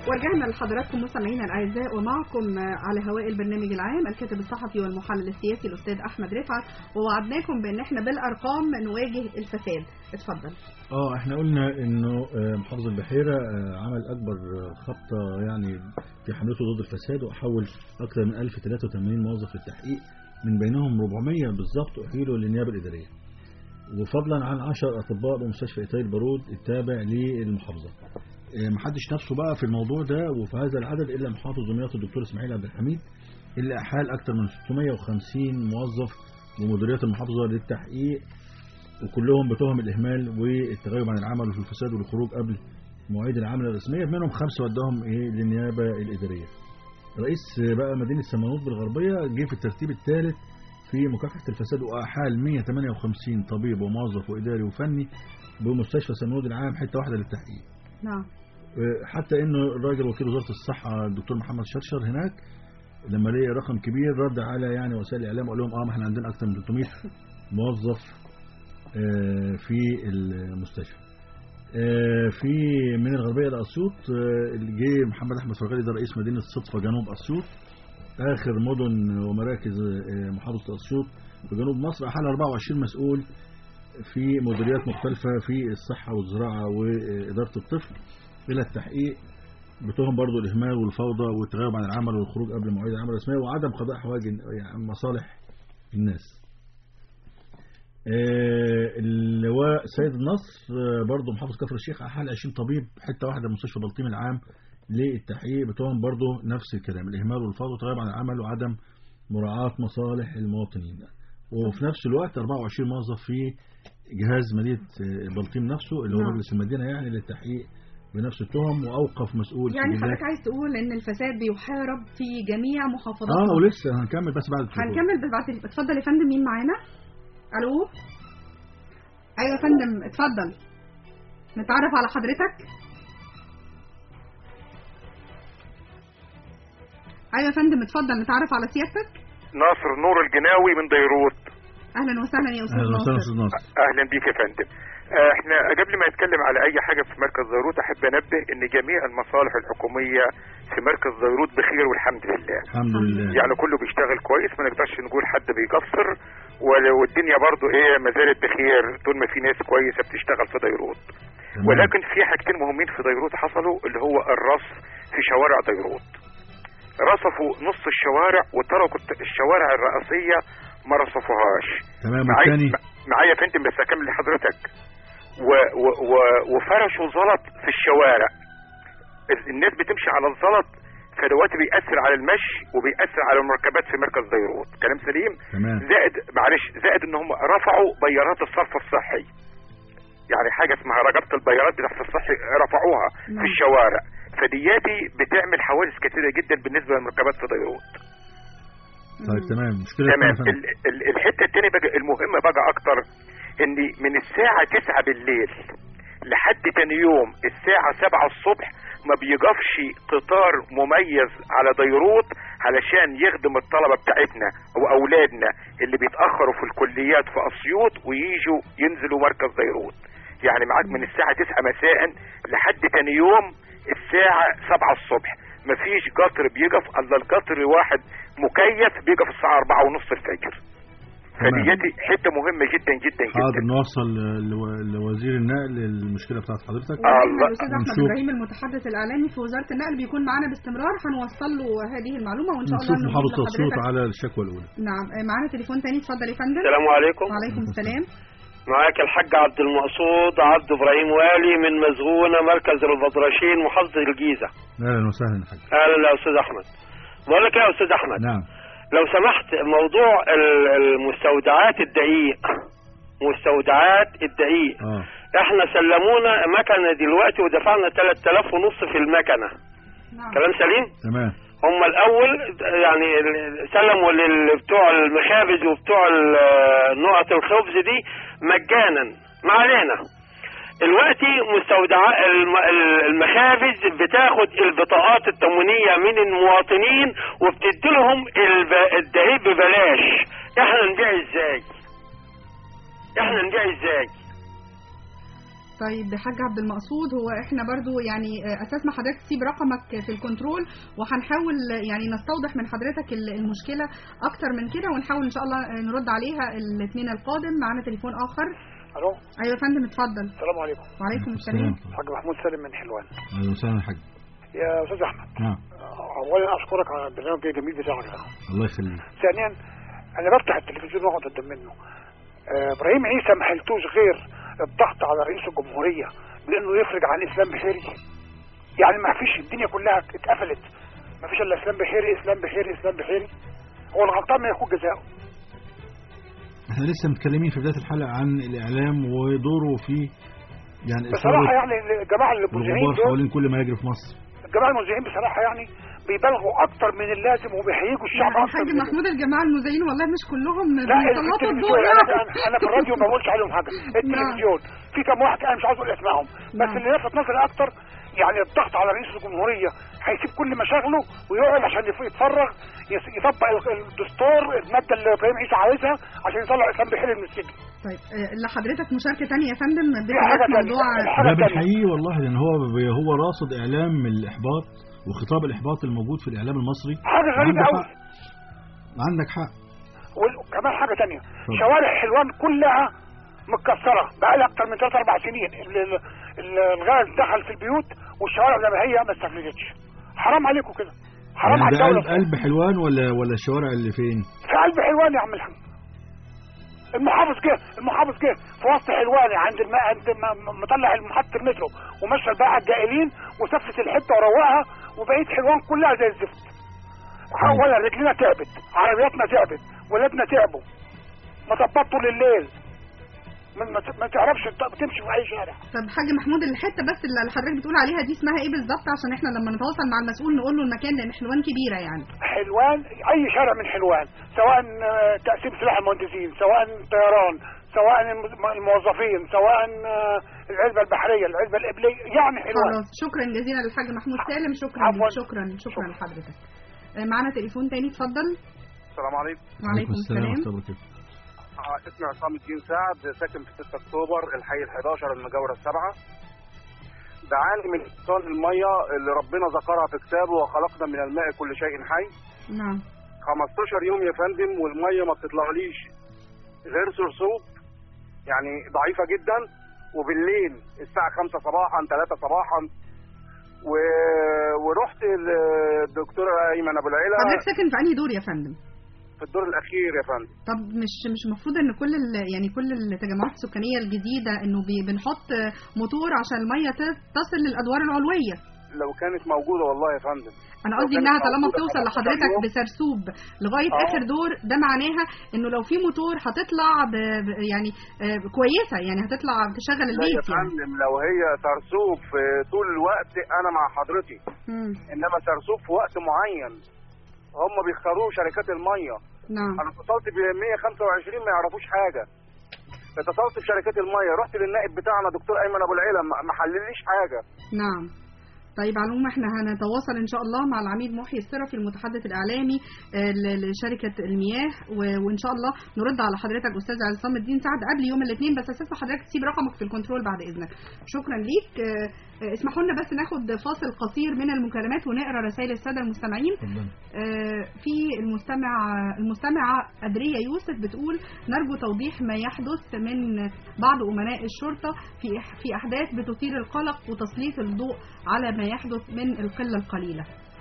ورجعنا لحضراتكم مستمعينا الاعزاء ومعكم على هواء البرنامج العام الكاتب الصحفي والمحلل السياسي الاستاذ احمد رفعت ووعدناكم بان احنا بالارقام نواجه الفساد اتفضل اه احنا قلنا انه آه، محافظ البحيره آه، عمل اكبر آه، خبطه يعني في حملته ضد الفساد وحول اكثر من 1083 موظف للتحقيق من بينهم 400 بالضبط احيلوا للنيابه الاداريه وفضلا عن 10 اطباء بمستشفى ايتاي البارود التابع للمحافظه آه، محدش نفسه بقى في الموضوع ده وفي هذا العدد الا محافظ دمياط الدكتور اسماعيل عبد الحميد اللي احال اكثر من 650 موظف بمديريات المحافظه للتحقيق وكلهم بتهم الإهمال والتغيب عن العمل وفي الفساد والخروج قبل مواعيد العمل الرسمية منهم خمسة وداهم إيه للنيابة الإدارية رئيس بقى مدينة سمنوط بالغربية جه في الترتيب الثالث في مكافحة الفساد وأحال 158 طبيب وموظف وإداري وفني بمستشفى سمنود العام حتة واحدة للتحقيق نعم حتى انه الراجل وكيل وزاره الصحه الدكتور محمد شرشر هناك لما لقي رقم كبير رد على يعني وسائل الاعلام وقال لهم اه ما احنا عندنا اكثر من 300 موظف آه، في المستشفى آه، في من الغربيه لاسيوط آه، اللي جه محمد احمد فرغالي ده رئيس مدينه صدفه جنوب اسيوط اخر مدن ومراكز آه، محافظه اسيوط في جنوب مصر احال 24 مسؤول في مديريات مختلفه في الصحه والزراعه واداره الطفل الى التحقيق بتهم برضو الاهمال والفوضى والتغيب عن العمل والخروج قبل مواعيد العمل الرسميه وعدم قضاء حوائج يعني مصالح الناس آه، اللواء سيد النصر آه، برضو محافظ كفر الشيخ أحال 20 طبيب حتة واحدة من مستشفى بلطيم العام للتحقيق بتوعهم برضو نفس الكلام الإهمال والفوضى والتغيب عن العمل وعدم مراعاة مصالح المواطنين وفي نفس الوقت 24 موظف في جهاز مدينة آه، بلطيم نفسه اللي هو نعم. مجلس المدينة يعني للتحقيق بنفس التهم وأوقف مسؤول في يعني جزاء- حضرتك عايز تقول ان الفساد بيحارب في جميع محافظات اه مصر. ولسه هنكمل بس بعد التليفون. هنكمل بعد اتفضل يا فندم مين معانا الو ايوه يا فندم اتفضل نتعرف على حضرتك ايوه يا فندم اتفضل نتعرف على سيادتك ناصر نور الجناوي من بيروت اهلا وسهلا يا استاذ اهلا وسهلا ناصر استاذ ناصر اهلا بيك يا فندم آه، احنا قبل ما نتكلم على اي حاجه في مركز زيروت احب انبه ان جميع المصالح الحكوميه في مركز زيروت بخير والحمد لله الحمد لله يعني كله بيشتغل كويس ما نقدرش نقول حد بيقصر وال- والدنيا برضو ايه ما زالت بخير طول ما في ناس كويسه بتشتغل في ديروت تمام. ولكن في حاجتين مهمين في ديروت حصلوا اللي هو الرصف في شوارع ديروت رصفوا نص الشوارع وتركوا الت- الشوارع الرئيسيه ما رصفوهاش تمام معايا والثاني معايا يا فندم بس اكمل لحضرتك و و و وفرشوا زلط في الشوارع ال- الناس بتمشي على الزلط فدلوقتي بيأثر على المشي وبيأثر على المركبات في مركز ديروت كلام سليم تمام زائد معلش زائد ان هم رفعوا بيارات الصرف الصحي يعني حاجه اسمها رقبه البيارات بتاعت الصحي رفعوها نعم. في الشوارع فدياتي بتعمل حوادث كتيره جدا بالنسبه للمركبات في ديروت طيب تمام مشكلة تمام الثانية يا فندم. ال- ال- الحته الثانيه بقى المهمه بقى اكتر ان من الساعه 9 بالليل لحد تاني يوم الساعه 7 الصبح ما بيقفش قطار مميز على ديروت علشان يخدم الطلبه بتاعتنا واولادنا اللي بيتاخروا في الكليات في اسيوط ويجوا ينزلوا مركز ديروت يعني معاك من الساعه 9 مساء لحد تاني يوم الساعه 7 الصبح مفيش قطر بيقف الا القطر واحد مكيف بيقف الساعه 4 ونص الفجر تمام. فديتي حته مهمه جدا جدا حاضر جدا نوصل لو- لوزير النقل المشكلة بتاعت حضرتك ودايما الاستاذ احمد ونشوف- ابراهيم المتحدث الاعلامي في وزاره النقل بيكون معانا باستمرار هنوصل له هذه المعلومه وان شاء الله نشوف نجيب محافظة أسيوط لحضرتك على الشكوى الأولى نعم آه، معانا تليفون تاني اتفضل يا فندم السلام عليكم وعليكم السلام معاك الحاج عبد المقصود عبد ابراهيم والي من مسغونه مركز البطرشين محافظه الجيزه أهلا وسهلا يا حاج اهلا يا استاذ احمد بقول لك إيه يا استاذ احمد نعم لو سمحت موضوع ال- المستودعات الدقيق مستودعات الدقيق اه احنا سلمونا مكنه دلوقتي ودفعنا 3000 ونص في المكنه كلام سليم تمام هم الاول يعني ال- سلموا لل- بتوع المخابز وبتوع ال- نقط الخبز دي مجانا ما علينا دلوقتي مستودعات الم- ال- المخابز بتاخد البطاقات التموينيه من المواطنين وبتدي لهم الب- الدقيق ببلاش احنا نبيع ازاي احنا نبيع ازاي طيب حاج عبد المقصود هو احنا برضو يعني آه، اساس ما حضرتك تسيب رقمك في الكنترول وهنحاول آه، يعني نستوضح من حضرتك ال- المشكله اكتر من كده ونحاول ان شاء الله آه، نرد عليها الاثنين القادم معانا تليفون اخر الو ايوه يا فندم اتفضل السلام عليكم وعليكم السلام حاج محمود سالم من حلوان اهلا وسهلا يا حاج يا استاذ احمد نعم اولا اشكرك على البرنامج الجميل بتاعك ده الله يخليك ثانيا انا بفتح التلفزيون واقعد قدام منه آه، ابراهيم عيسى ما حلتوش غير الضغط على رئيس الجمهوريه بانه يفرج عن اسلام بحيري يعني ما فيش الدنيا كلها اتقفلت ما فيش الا اسلام بحيري اسلام بحيري اسلام بحيري هو الغلطان ما يكون جزاؤه احنا لسه متكلمين في بدايه الحلقه عن الاعلام ودوره في يعني بصراحه إثارة يعني الجماعه المذيعين الغبار دول حوالين كل ما يجري في مصر الجماعه المذيعين بصراحه يعني بيبالغوا اكتر من اللازم وبيهيجوا الشعب يعني اكتر حاج من محمود الجماعه المذيعين والله مش كلهم لا بيسلطوا الضوء التلفزيون يعني انا أنا في الراديو ما بقولش عليهم حاجه التلفزيون في كم واحد انا مش عاوز اقول اسمائهم بس اللي لفت نظري اكتر يعني الضغط على رئيس الجمهوريه هيسيب كل مشاغله ويقعد عشان يف- يتفرغ يس- يطبق ال- الدستور الماده اللي ابراهيم عيسى عايزها عشان يطلع اسلام بحيري من السجن طيب آه، لحضرتك مشاركه ثانيه يا فندم في حاجة بخلاف تانية. موضوع ده بالحقيقي والله لان هو هو راصد اعلام الاحباط وخطاب الاحباط الموجود في الاعلام المصري حاجه غريبه عندك قوي حق عندك حق وكمان حاجه تانية شوارع حلوان كلها متكسره بقى لها اكتر من 3 4 سنين ال- ال- ال- الغاز دخل في البيوت والشوارع زي ما هي ما استفردتش حرام عليكم كده حرام يعني على ده الدوله قلب, قلب حلوان ولا ولا الشوارع اللي فين في قلب حلوان يا عم الحمد المحافظ جه المحافظ جه في وسط حلوان عند الم... عند م- مطلع محطة المترو ومشى الباعة الجائلين وسفت الحتة وروقها وبقيت حلوان كلها زي الزفت ولا رجلنا تعبت عربياتنا تعبت ولادنا تعبوا مطبات طول الليل ما, ما ت- ما تعرفش ت- تمشي في اي شارع طب حاج محمود الحته بس اللي حضرتك بتقول عليها دي اسمها ايه بالظبط عشان احنا لما نتواصل مع المسؤول نقول له المكان لان حلوان كبيره يعني حلوان اي شارع من حلوان سواء آه، تقسيم سلاح المهندسين سواء طيران سواء الم- الموظفين سواء آه، العزبه البحريه العزبه القبليه يعني حلوان خلاص شكرا جزيلا للحاج محمود سالم شكرا عفواً. شكرا شكرا لحضرتك آه، معانا تليفون تاني اتفضل السلام عليكم وعليكم السلام ورحمة الله وبركاته. آه، اسمي عصام الدين سعد ساكن في 6 اكتوبر الحي ال 11 المجاوره السبعه بعاني من اتصال الميه اللي ربنا ذكرها في كتابه وخلقنا من الماء كل شيء حي نعم 15 يوم يا فندم والميه ما بتطلعليش غير سرسوب يعني ضعيفه جدا وبالليل الساعه 5 صباحا 3 صباحا و... ورحت للدكتور ايمن ابو العلا حضرتك ساكن في انهي دور يا فندم في الدور الاخير يا فندم طب مش مش المفروض ان كل ال- يعني كل التجمعات السكانيه الجديده انه بي- بنحط موتور عشان الميه ت- تصل للادوار العلويه لو كانت موجوده والله يا فندم انا لو قصدي كانت انها طالما موجودة بتوصل 15 لحضرتك يوم، بسرسوب لغايه آه. اخر دور ده معناها انه لو في موتور هتطلع ب... ب... يعني آه، كويسه يعني هتطلع تشغل لا يا البيت يعني فندم لو هي ترسوب في طول الوقت انا مع حضرتك مم. انما ترسوب في وقت معين هم بيختاروه شركات الميه نعم انا اتصلت ب 125 ما يعرفوش حاجه اتصلت بشركات الميه رحت للنائب بتاعنا دكتور ايمن ابو العيله ما ما حلليش حاجه نعم طيب على العموم احنا هنتواصل ان شاء الله مع العميد محيي الصرفي المتحدث الاعلامي آه، ل- لشركه المياه و- وان شاء الله نرد على حضرتك استاذ عصام الدين سعد قبل يوم الاثنين بس اساسا حضرتك تسيب رقمك في الكنترول بعد اذنك شكرا ليك آه، آه، اسمحوا لنا بس ناخد فاصل قصير من المكالمات ونقرا رسائل الساده المستمعين آه، في المستمع المستمعة أدرية يوسف بتقول نرجو توضيح ما يحدث من بعض أمناء الشرطة في في أحداث بتثير القلق وتسليط الضوء على ما يحدث من القلة القليلة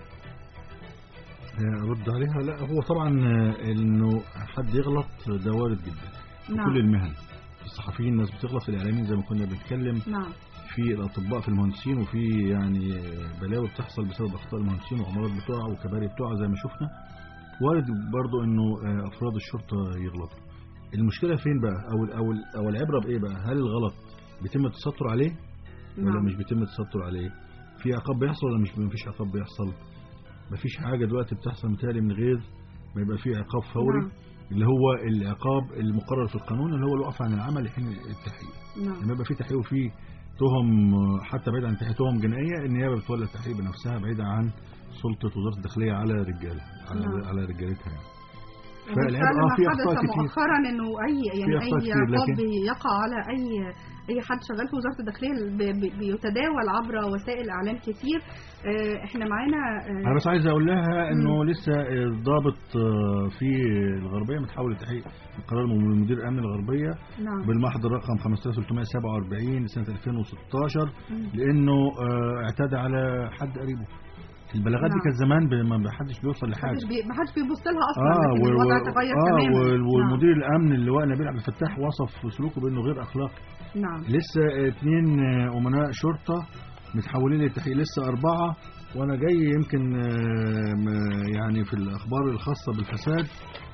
ارد عليها لا هو طبعا آه، انه حد يغلط ده وارد جدا في نعم. كل المهن في الصحفيين الناس بتغلط في الاعلاميين زي ما كنا بنتكلم نعم في الاطباء في المهندسين وفي يعني بلاوي بتحصل بسبب اخطاء المهندسين وامراض بتقع وكباري بتقع زي ما شفنا وارد برضو انه آه، افراد الشرطه يغلطوا المشكله فين بقى او ال- او ال- او العبره بايه بقى هل الغلط بيتم التستر عليه ولا نعم. مش بيتم التستر عليه في عقاب بيحصل ولا مش مفيش عقاب بيحصل مفيش حاجه دلوقتي بتحصل متهيألي من غير ما يبقى في عقاب فوري نعم. اللي هو العقاب المقرر في القانون اللي هو الوقف عن العمل لحين التحقيق نعم لما يبقى في تحقيق وفي تهم حتى بعيد عن التحقيق تهم جنائيه النيابه بتولى التحقيق بنفسها بعيدا عن سلطه وزاره الداخليه على رجاله على نعم. على رجالتها يعني وبالفعل فالعيب اه ما في حدث اخطاء كتير مؤخرا انه اي يعني أخطاء اي كتير، عقاب لكن- يقع على اي اي حد شغال في وزاره الداخليه ب- ب- بيتداول عبر وسائل اعلام كتير آه، احنا معانا آه، انا بس عايز اقول لها انه لسه الضابط آه، في الغربيه متحول لتحقيق قرار من مدير امن الغربيه نعم. بالمحضر رقم 5347 لسنه 2016 مم. لانه آه، اعتدى على حد قريبه البلاغات دي نعم. كانت زمان ب- ما حدش بيوصل لحاجه محدش بي- محدش بيبص لها اصلا اه لكن و- الوضع و- تغير اه تماما وال- نعم. والمدير الامن اللواء نبيل عبد الفتاح وصف سلوكه بانه غير اخلاقي نعم لسه اتنين آه، امناء شرطه متحولين للتحقيق لسه اربعه وانا جاي يمكن آه، م- يعني في الاخبار الخاصه بالفساد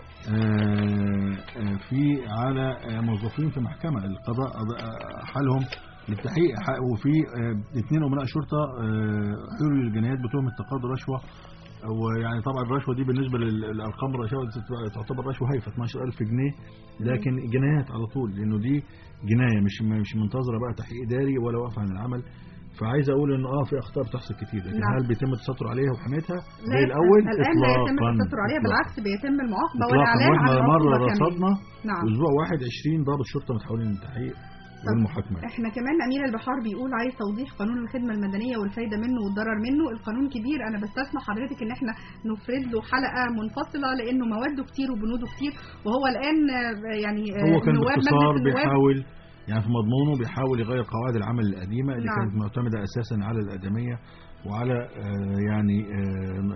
آه، آه، في على آه، موظفين في محكمه القضاء آه، حالهم للتحقيق ح- وفي آه، اتنين امناء شرطه آه، حلوا للجنايات بتهمه تقاضي رشوه ويعني طبعا الرشوه دي بالنسبه لل- للارقام الرشوه دي تبقى- تعتبر رشوه هايفه 12000 جنيه لكن جنايات على طول لانه دي جنايه مش مش منتظره بقى تحقيق اداري ولا وقف عن العمل فعايز اقول ان اه في اخطاء بتحصل كتير لكن نعم. هل بيتم التستر عليها وحمايتها لا زي الاول الان لا يتم إطلاقاً. التستر عليها إطلاقاً. بالعكس بيتم المعاقبه اطلاقا والاعلان عن واحنا مره العقوبه كمان رصدنا نعم اسبوع واحد 20 ضابط شرطه متحولين للتحقيق والمحاكمه احنا كمان امير البحار بيقول عايز توضيح قانون الخدمه المدنيه والفايده منه والضرر منه القانون كبير انا بستسمح حضرتك ان احنا نفرد له حلقه منفصله لانه مواده كتير وبنوده كتير وهو الان آه، يعني آه، هو كان نواب باختصار مجلس النواب بيحاول يعني في مضمونه بيحاول يغير قواعد العمل القديمه اللي نعم. كانت معتمده اساسا على الادميه وعلى آه، يعني آه،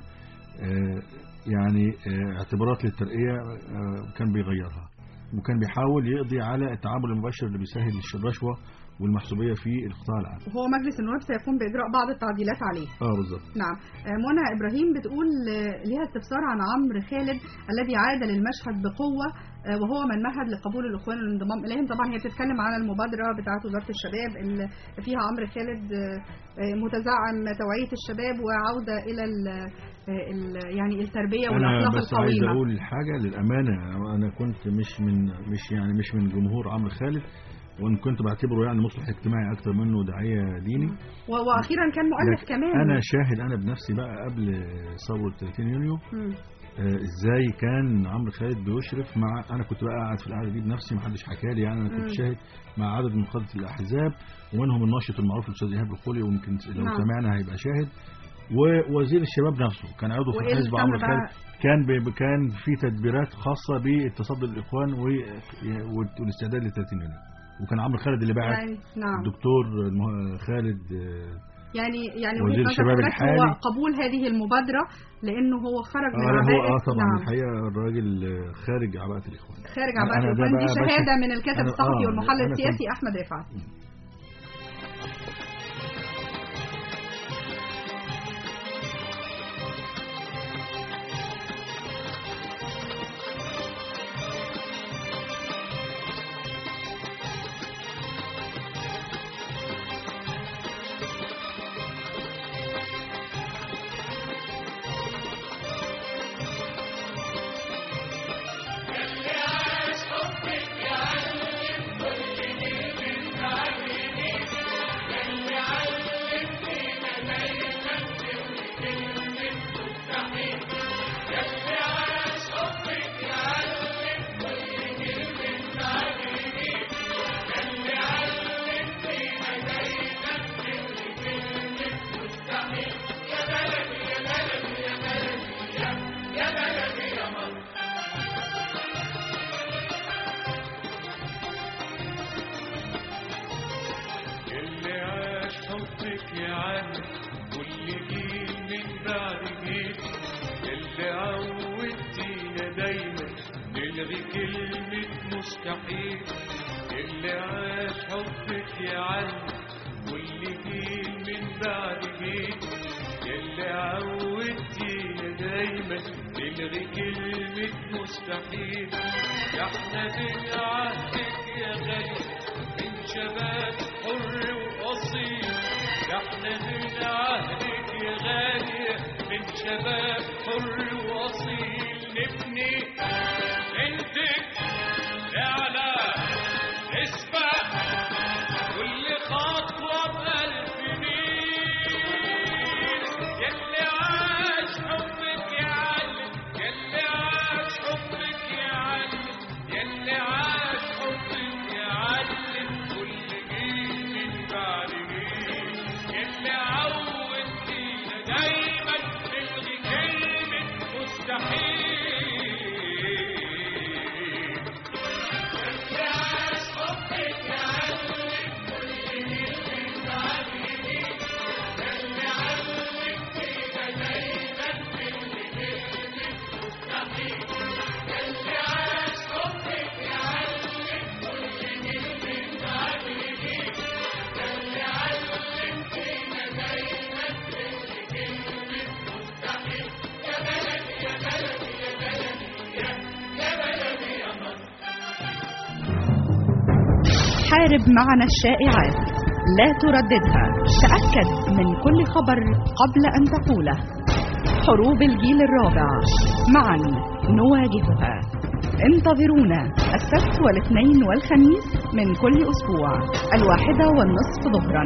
آه، يعني آه، اعتبارات للترقيه آه، كان بيغيرها وكان بيحاول يقضي على التعامل المباشر اللي بيسهل الرشوه والمحسوبيه في القطاع العام وهو مجلس النواب سيقوم باجراء بعض التعديلات عليه اه بالظبط نعم آه، منى ابراهيم بتقول آه، ليها استفسار عن عمرو خالد الذي عاد للمشهد بقوه آه، وهو من مهد لقبول الاخوان والانضمام اليهم طبعا هي بتتكلم عن المبادره بتاعه وزاره الشباب اللي فيها عمرو خالد آه، آه، متزعم توعيه الشباب وعوده الى ال ال يعني التربيه انا والاخلاق بس عايز القويمه اقول حاجه للامانه انا كنت مش من مش يعني مش من جمهور عمرو خالد وان كنت بعتبره يعني مصلح اجتماعي اكتر منه داعيه ديني و- واخيرا كان مؤلف لكن كمان انا شاهد انا بنفسي بقى قبل ثوره 30 يونيو مم. آه، ازاي كان عمرو خالد بيشرف مع انا كنت بقى قاعد في القعده دي بنفسي ما حدش حكى لي يعني انا مم. كنت شاهد مع عدد من قاده الاحزاب ومنهم الناشط المعروف الاستاذ ايهاب الخولي ويمكن لو نعم. سمعنا هيبقى شاهد ووزير الشباب نفسه كان عضو في وإيه حزب اللي عمرو تم خالد بقى؟ كان بي كان في تدبيرات خاصه بالتصدي للاخوان و- والاستعداد ل 30 يونيو وكان عمرو خالد اللي بعت يعني نعم الدكتور المه- خالد آه، يعني يعني وزير وجهة نظر الشباب حضرتك الحالي. هو قبول هذه المبادره لانه هو خرج من اه لا هو عباءه اه طبعا نعم الحقيقه الراجل آه، خارج عباءه الاخوان خارج أنا- عباءه أنا ده الإخوان دي بقى شهاده بشهد- من الكاتب أنا- الصحفي آه، والمحلل أنا كنت- السياسي احمد رفعت اللي عاش حبك يا عم كل جيل من بعد جيل اللي عودتينا دايما نلغي كلمة مستحيل اللي عاش حبك يا عم كل جيل من بعد جيل اللي عودتينا دايما نلغي كلمة مستحيل ده احنا من عهدك يا غالي من شباب حر وأصيل ده احنا من عهدك يا غالية من شباب حر وأصيل نبني بنتك على نسبة كل خطوة بألف ميل يلي عاش حبك يا علم يلي عاش حبك يا علم يلي عاش حبك يا علم كل حارب معنا الشائعات لا ترددها تأكد من كل خبر قبل أن تقوله حروب الجيل الرابع معا نواجهها انتظرونا السبت والاثنين والخميس من كل أسبوع الواحدة والنصف ظهرا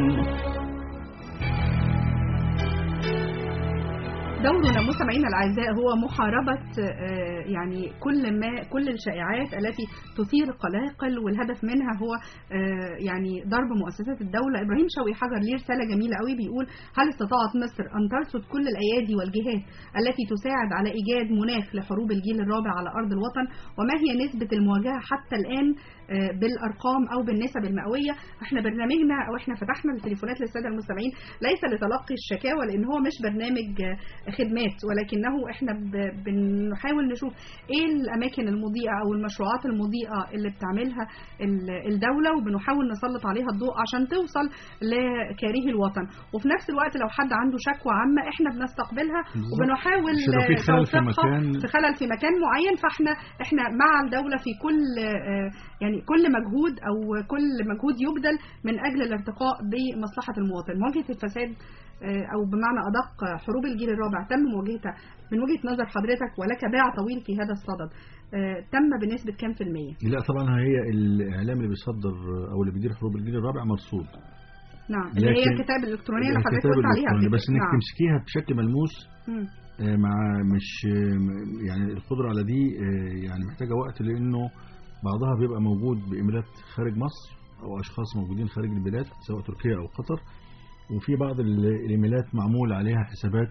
دورنا مستمعينا الاعزاء هو محاربه آه، يعني كل ما كل الشائعات التي تثير قلاقل والهدف منها هو آه، يعني ضرب مؤسسات الدوله ابراهيم شوقي حجر ليه رساله جميله قوي بيقول هل استطاعت مصر ان ترصد كل الايادي والجهات التي تساعد على ايجاد مناخ لحروب الجيل الرابع على ارض الوطن وما هي نسبه المواجهه حتى الان آه، بالارقام او بالنسب المئويه احنا برنامجنا او احنا فتحنا التليفونات للساده المستمعين ليس لتلقي الشكاوى لان هو مش برنامج آه، خدمات ولكنه احنا ب- بنحاول نشوف ايه الاماكن المضيئه او المشروعات المضيئه اللي بتعملها ال- الدوله وبنحاول نسلط عليها الضوء عشان توصل لكارهي الوطن وفي نفس الوقت لو حد عنده شكوى عامه احنا بنستقبلها بالظبط. وبنحاول مش لو في خلل في توثيقها مكان- في خلل في مكان معين فاحنا احنا مع الدوله في كل آه، يعني كل مجهود او كل مجهود يبذل من اجل الارتقاء بمصلحه المواطن مواجهه الفساد آه، او بمعنى ادق آه، حروب الجيل الرابع تم مواجهتها من وجهه نظر حضرتك ولك باع طويل في هذا الصدد آه، تم بنسبه كام في الميه لا طبعا هي الاعلام اللي بيصدر او اللي بيدير حروب الجيل الرابع مرصود نعم اللي هي لكن- الكتاب الالكترونيه اللي حضرتك الكتاب قلت عليها الإلكتروني، قبل بس كده. انك نعم. تمسكيها بشكل ملموس مم. آه، مع مش آه، يعني القدرة على دي آه، يعني محتاجة وقت لأنه بعضها بيبقى موجود بإيميلات خارج مصر أو أشخاص موجودين خارج البلاد سواء تركيا أو قطر وفي بعض ال- الإيميلات معمول عليها حسابات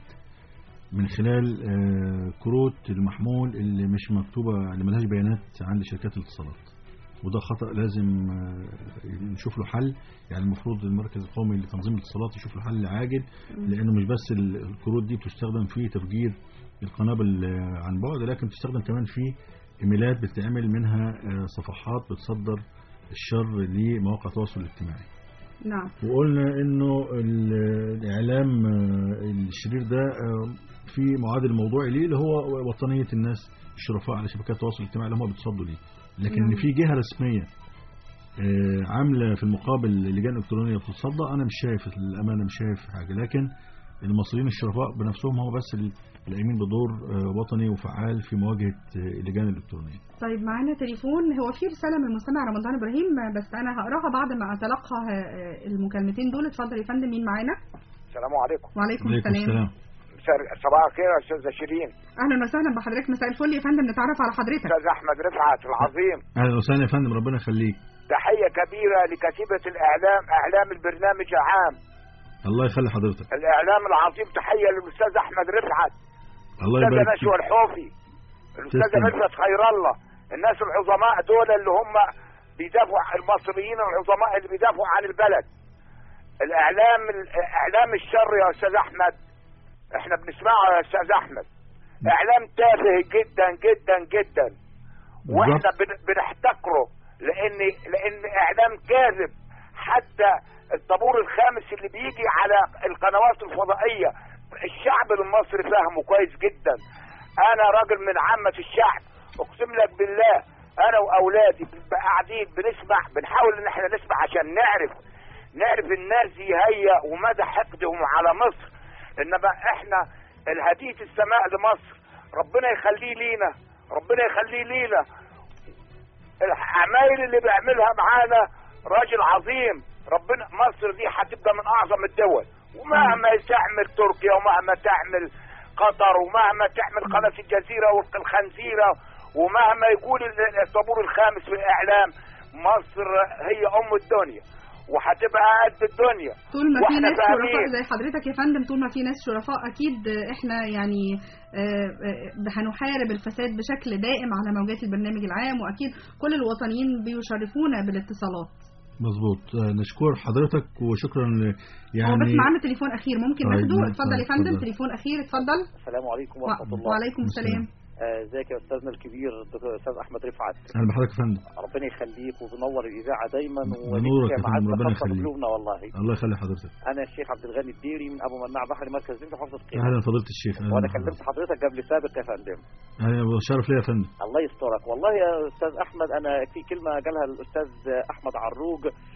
من خلال آه، كروت المحمول اللي مش مكتوبة اللي ملهاش بيانات عند شركات الاتصالات وده خطأ لازم آه، نشوف له حل يعني المفروض المركز القومي لتنظيم الاتصالات يشوف له حل عاجل لانه مش بس ال- الكروت دي بتستخدم في تفجير القنابل آه، عن بعد لكن بتستخدم كمان في ايميلات بتتعمل منها آه، صفحات بتصدر الشر لمواقع التواصل الاجتماعي نعم وقلنا انه ال- الاعلام آه، الشرير ده آه، في معادل موضوعي ليه اللي هو وطنيه الناس الشرفاء على شبكات التواصل الاجتماعي اللي هم بيتصدوا ليه لكن نعم. ان في جهه رسميه آه، عامله في المقابل لجان الكترونيه بتتصدى انا مش شايف الامانه مش شايف حاجه لكن المصريين الشرفاء بنفسهم هم بس ال- القايمين بدور آه، وطني وفعال في مواجهه آه، اللجان الالكترونيه طيب معانا تليفون هو في رسالة من المستمع رمضان إبراهيم بس أنا هقراها بعد ما أتلقى آه، المكالمتين دول اتفضل يا فندم مين معانا السلام عليكم وعليكم عليكم السلام السلام مساء- صباح الخير يا استاذه شيرين أهلا وسهلا بحضرتك مساء الفل يا فندم نتعرف على حضرتك استاذ احمد رفعت العظيم اهلا وسهلا يا فندم ربنا يخليك تحيه كبيره لكتيبه الاعلام اعلام البرنامج العام الله يخلي حضرتك الاعلام العظيم تحيه للاستاذ احمد رفعت الله الاستاذه يبارك نشوى فيك الحوفي الاستاذه تسلم. نشوى خير الله الناس العظماء دول اللي هم بيدافعوا عن المصريين العظماء اللي بيدافعوا عن البلد الاعلام اعلام الشر يا استاذ احمد احنا بنسمعه يا استاذ احمد اعلام تافه جدا جدا جدا واحنا بن- بنحتقره لان لان اعلام كاذب حتى الطابور الخامس اللي بيجي على القنوات الفضائيه الشعب المصري فاهمه كويس جدا انا راجل من عامه الشعب اقسم لك بالله انا واولادي بنبقى قاعدين بنسمع بنحاول ان احنا نسمع عشان نعرف نعرف الناس دي هي ومدى حقدهم على مصر انما احنا الهدية السماء لمصر ربنا يخليه لينا ربنا يخليه لينا العمايل اللي بيعملها معانا راجل عظيم ربنا مصر دي هتبقى من اعظم الدول ومهما تعمل تركيا ومهما تعمل قطر ومهما تعمل قناة الجزيرة والخنزيرة ومهما يقول ال- الطابور الخامس في الاعلام مصر هي ام الدنيا وهتبقى قد الدنيا طول ما في واحنا ناس شرفاء فاهمين زي حضرتك يا فندم طول ما في ناس شرفاء اكيد احنا يعني آه، آه، هنحارب الفساد بشكل دائم على موجات البرنامج العام واكيد كل الوطنيين بيشرفونا بالاتصالات مظبوط آه، نشكر حضرتك وشكرا ل- هو بس يعني معانا تليفون اخير ممكن طيب، ناخده نعم، اتفضل يا طيب، فندم اتفضل. تليفون اخير اتفضل السلام عليكم و- ورحمة الله وعليكم السلام آه، ازيك يا استاذنا الكبير الدكتور الاستاذ احمد رفعت اهلا بحضرتك يا فندم ربنا يخليك وبنور الاذاعه دايما بنورك يا وليك فندم، ربنا معزه خاصه يخليك. بقلوبنا والله الله يخلي حضرتك انا الشيخ عبد الغني الديري من ابو مناع بحري مركز زنزة محافظه قيم اهلا فضيله الشيخ اهلا وانا بحضرتك. كلمت حضرتك قبل سابق يا فندم اهلا شرف ليا يا فندم الله يسترك والله يا استاذ احمد انا في كلمه قالها الاستاذ احمد عروج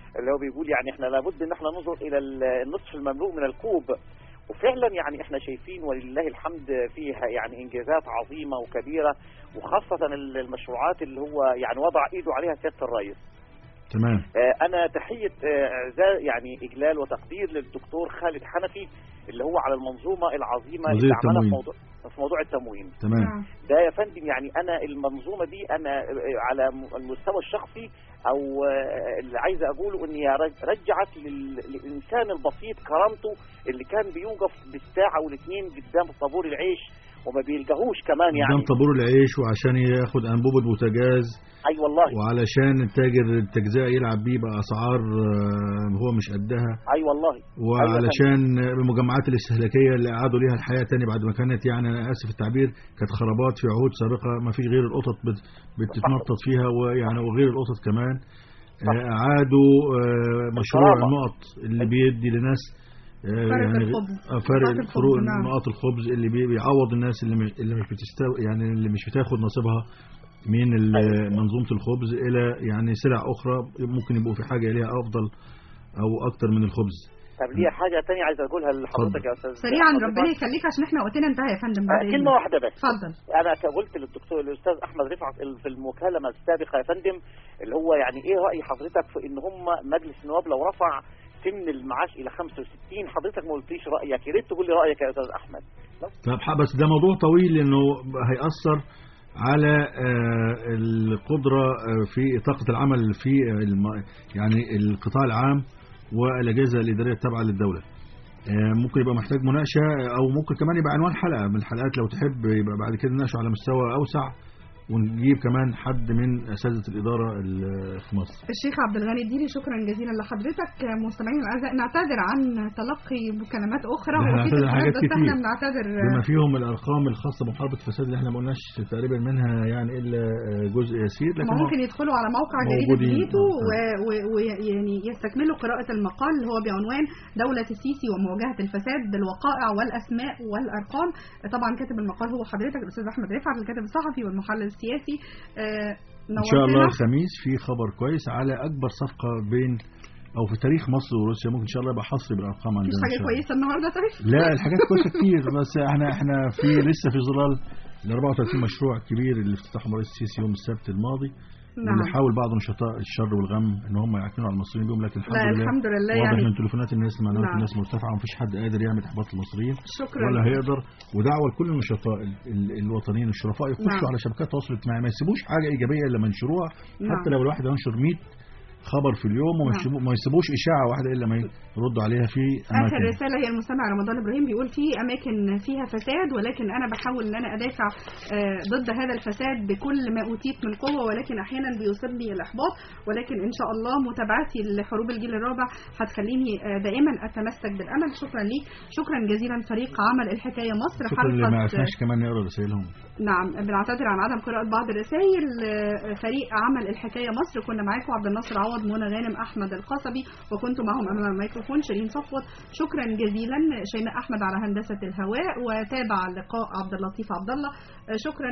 اللي هو بيقول يعني احنا لابد ان احنا ننظر الى ال- النصف المملوء من الكوب وفعلا يعني احنا شايفين ولله الحمد فيها يعني انجازات عظيمه وكبيره وخاصه ال- المشروعات اللي هو يعني وضع ايده عليها سياده الرئيس تمام آه، انا تحيه آه، اعزاء يعني اجلال وتقدير للدكتور خالد حنفي اللي هو على المنظومه العظيمه وزير اللي عملها في التموين. موضوع في موضوع التموين تمام ده يا فندم يعني انا المنظومه دي انا على م- المستوى الشخصي او آه، اللي عايز اقوله ان هي رج- رجعت لل- للانسان البسيط كرامته اللي كان بيوقف بالساعه والاثنين قدام طابور العيش وما بيلقاهوش كمان يعني قدام طابور العيش وعشان ياخد انبوبه بوتاجاز اي والله وعلشان التاجر التجزئه يلعب بيه باسعار آه، هو مش قدها اي والله وعلشان المجمعات الاستهلاكيه اللي قعدوا ليها الحياه تاني بعد ما كانت يعني انا اسف التعبير كانت خرابات في عهود سابقه ما فيش غير القطط بت- بتتنطط فيها ويعني وغير القطط كمان آه، اعادوا آه، مشروع الكرامة. النقط اللي بيدي لناس آه، فرق يعني الخبز. آه، فرق نقاط الخبز، فروق نعم. نقاط الخبز اللي بي- بيعوض الناس اللي مش اللي مش بتستو يعني اللي مش بتاخد نصيبها من ال- منظومه الخبز الى يعني سلع اخرى ممكن يبقوا في حاجه اليها افضل او اكتر من الخبز طب ليا حاجه تانية عايز اقولها لحضرتك يا استاذ سريعا أحمد ربنا رفعت. يخليك عشان احنا وقتنا انتهى يا فندم آه، بعد كلمه إذنك. واحده بس اتفضل انا قلت للدكتور الاستاذ احمد رفعت ال- في المكالمه السابقه يا فندم اللي هو يعني ايه راي حضرتك في ان هم مجلس النواب لو رفع سن المعاش الى 65 حضرتك ما قلتيش رايك يا ريت تقول لي رايك يا استاذ احمد بس طب ح- بس ده موضوع طويل لانه هيأثر على آه، القدرة آه، في طاقة العمل في آه، الم- يعني القطاع العام والأجهزة الإدارية التابعة للدولة آه، ممكن يبقى محتاج مناقشة أو ممكن كمان يبقى عنوان حلقة من الحلقات لو تحب يبقى بعد كده نناقشه على مستوى أوسع ونجيب كمان حد من أساتذة الإدارة ال- في مصر الشيخ عبد الغني الديني شكرا جزيلا لحضرتك مستمعين الاعزاء نعتذر عن تلقي مكالمات اخرى احنا وفي بنعتذر عن حاجات تليفونات، بس كتير. احنا بنعتذر بما فيهم الأرقام الخاصة بمحاربة الفساد اللي احنا ما قلناش تقريبا منها يعني إلا آه، جزء يسير لكن ما هو- ممكن يدخلوا على موقع جريدة موجودين. فيتو آه. ويعني يستكملوا قراءة المقال اللي هو بعنوان دولة السيسي ومواجهة الفساد بالوقائع والأسماء والأرقام طبعا كاتب المقال هو حضرتك الأستاذ أحمد رفعت الكاتب الصحفي والمحلل السياسي آه، ان شاء الله نورتنا. الخميس في خبر كويس على اكبر صفقه بين او في تاريخ مصر وروسيا ممكن ان شاء الله يبقى حصري بالارقام عندنا مفيش إن حاجة شاء الله. كويسة النهاردة طيب لا الحاجات كويسه كتير بس احنا احنا في لسه في ظلال ال 34 مشروع كبير اللي افتتحهم رئيس السيسي يوم السبت الماضي نعم. واللي حاول بعض نشطاء الشر والغم ان هم يعكنوا على المصريين بيهم لكن الحمد لا، لله الحمد لله واضح يعني- من تليفونات الناس معنويات نعم. الناس مرتفعه ومفيش حد قادر يعمل احباط للمصريين شكرا. ولا هيقدر ودعوه لكل النشطاء ال- ال- الوطنيين الشرفاء يخشوا نعم. على شبكات التواصل الاجتماعي ما يسيبوش حاجه ايجابيه الا ما ينشروها نعم. حتى لو الواحد ينشر 100 خبر في اليوم وما نعم. يسيبو- ما يسيبوش اشاعه واحده الا ما يردوا عليها في اخر اماكن رساله هي المستمع رمضان ابراهيم بيقول في اماكن فيها فساد ولكن انا بحاول ان انا ادافع آه، ضد هذا الفساد بكل ما اوتيت من قوه ولكن احيانا بيصيبني الاحباط ولكن ان شاء الله متابعتي لحروب الجيل الرابع هتخليني آه، دائما اتمسك بالامل شكرا ليك شكرا جزيلا فريق عمل الحكايه مصر شكرا اللي ما حلقه عرفناش كمان نقرا رسائلهم نعم بنعتذر عن عدم قراءة بعض الرسائل آه، فريق عمل الحكاية مصر كنا معاكم عبد الناصر عوض منى غانم أحمد القصبي وكنت معهم أمام الميكروفون شيرين صفوت شكرا جزيلا شيماء أحمد على هندسة الهواء وتابع لقاء عبد اللطيف عبد الله آه، شكرا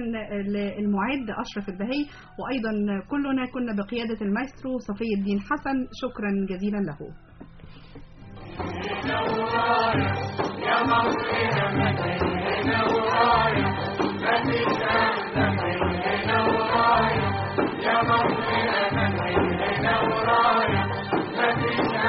للمعد أشرف البهي وأيضا كلنا كنا بقيادة المايسترو صفي الدين حسن شكرا جزيلا له يا مصر يا مدينة ورايا مدينة مدينة ورايا يا مصر يا مدينة ورايا مدينة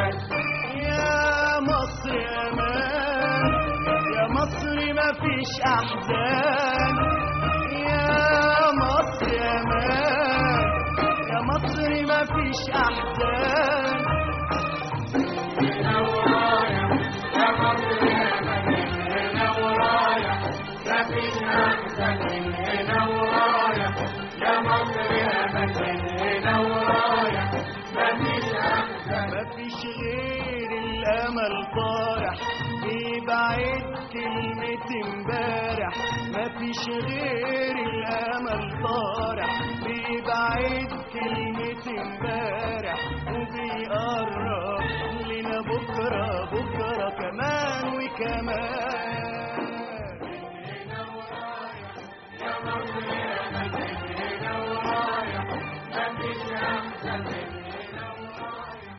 يا مصر امان يا مصر ما فيش احزان يا مصر امان يا مصر ما فيش احزان هنا ورايا يا مصر يا مدينة ورايا مفيش أحسن من هنا ورايا يا مصر يا مدينة ورايا مفيش أحسن مفيش غير الامل طارح بيبعد كلمة امبارح مفيش غير الامل طارح بيبعد كلمة امبارح وبيقرب لنا بكرة بكرة كمان وكمان يا مصر يا مدينة ورايا مفيش أحسن من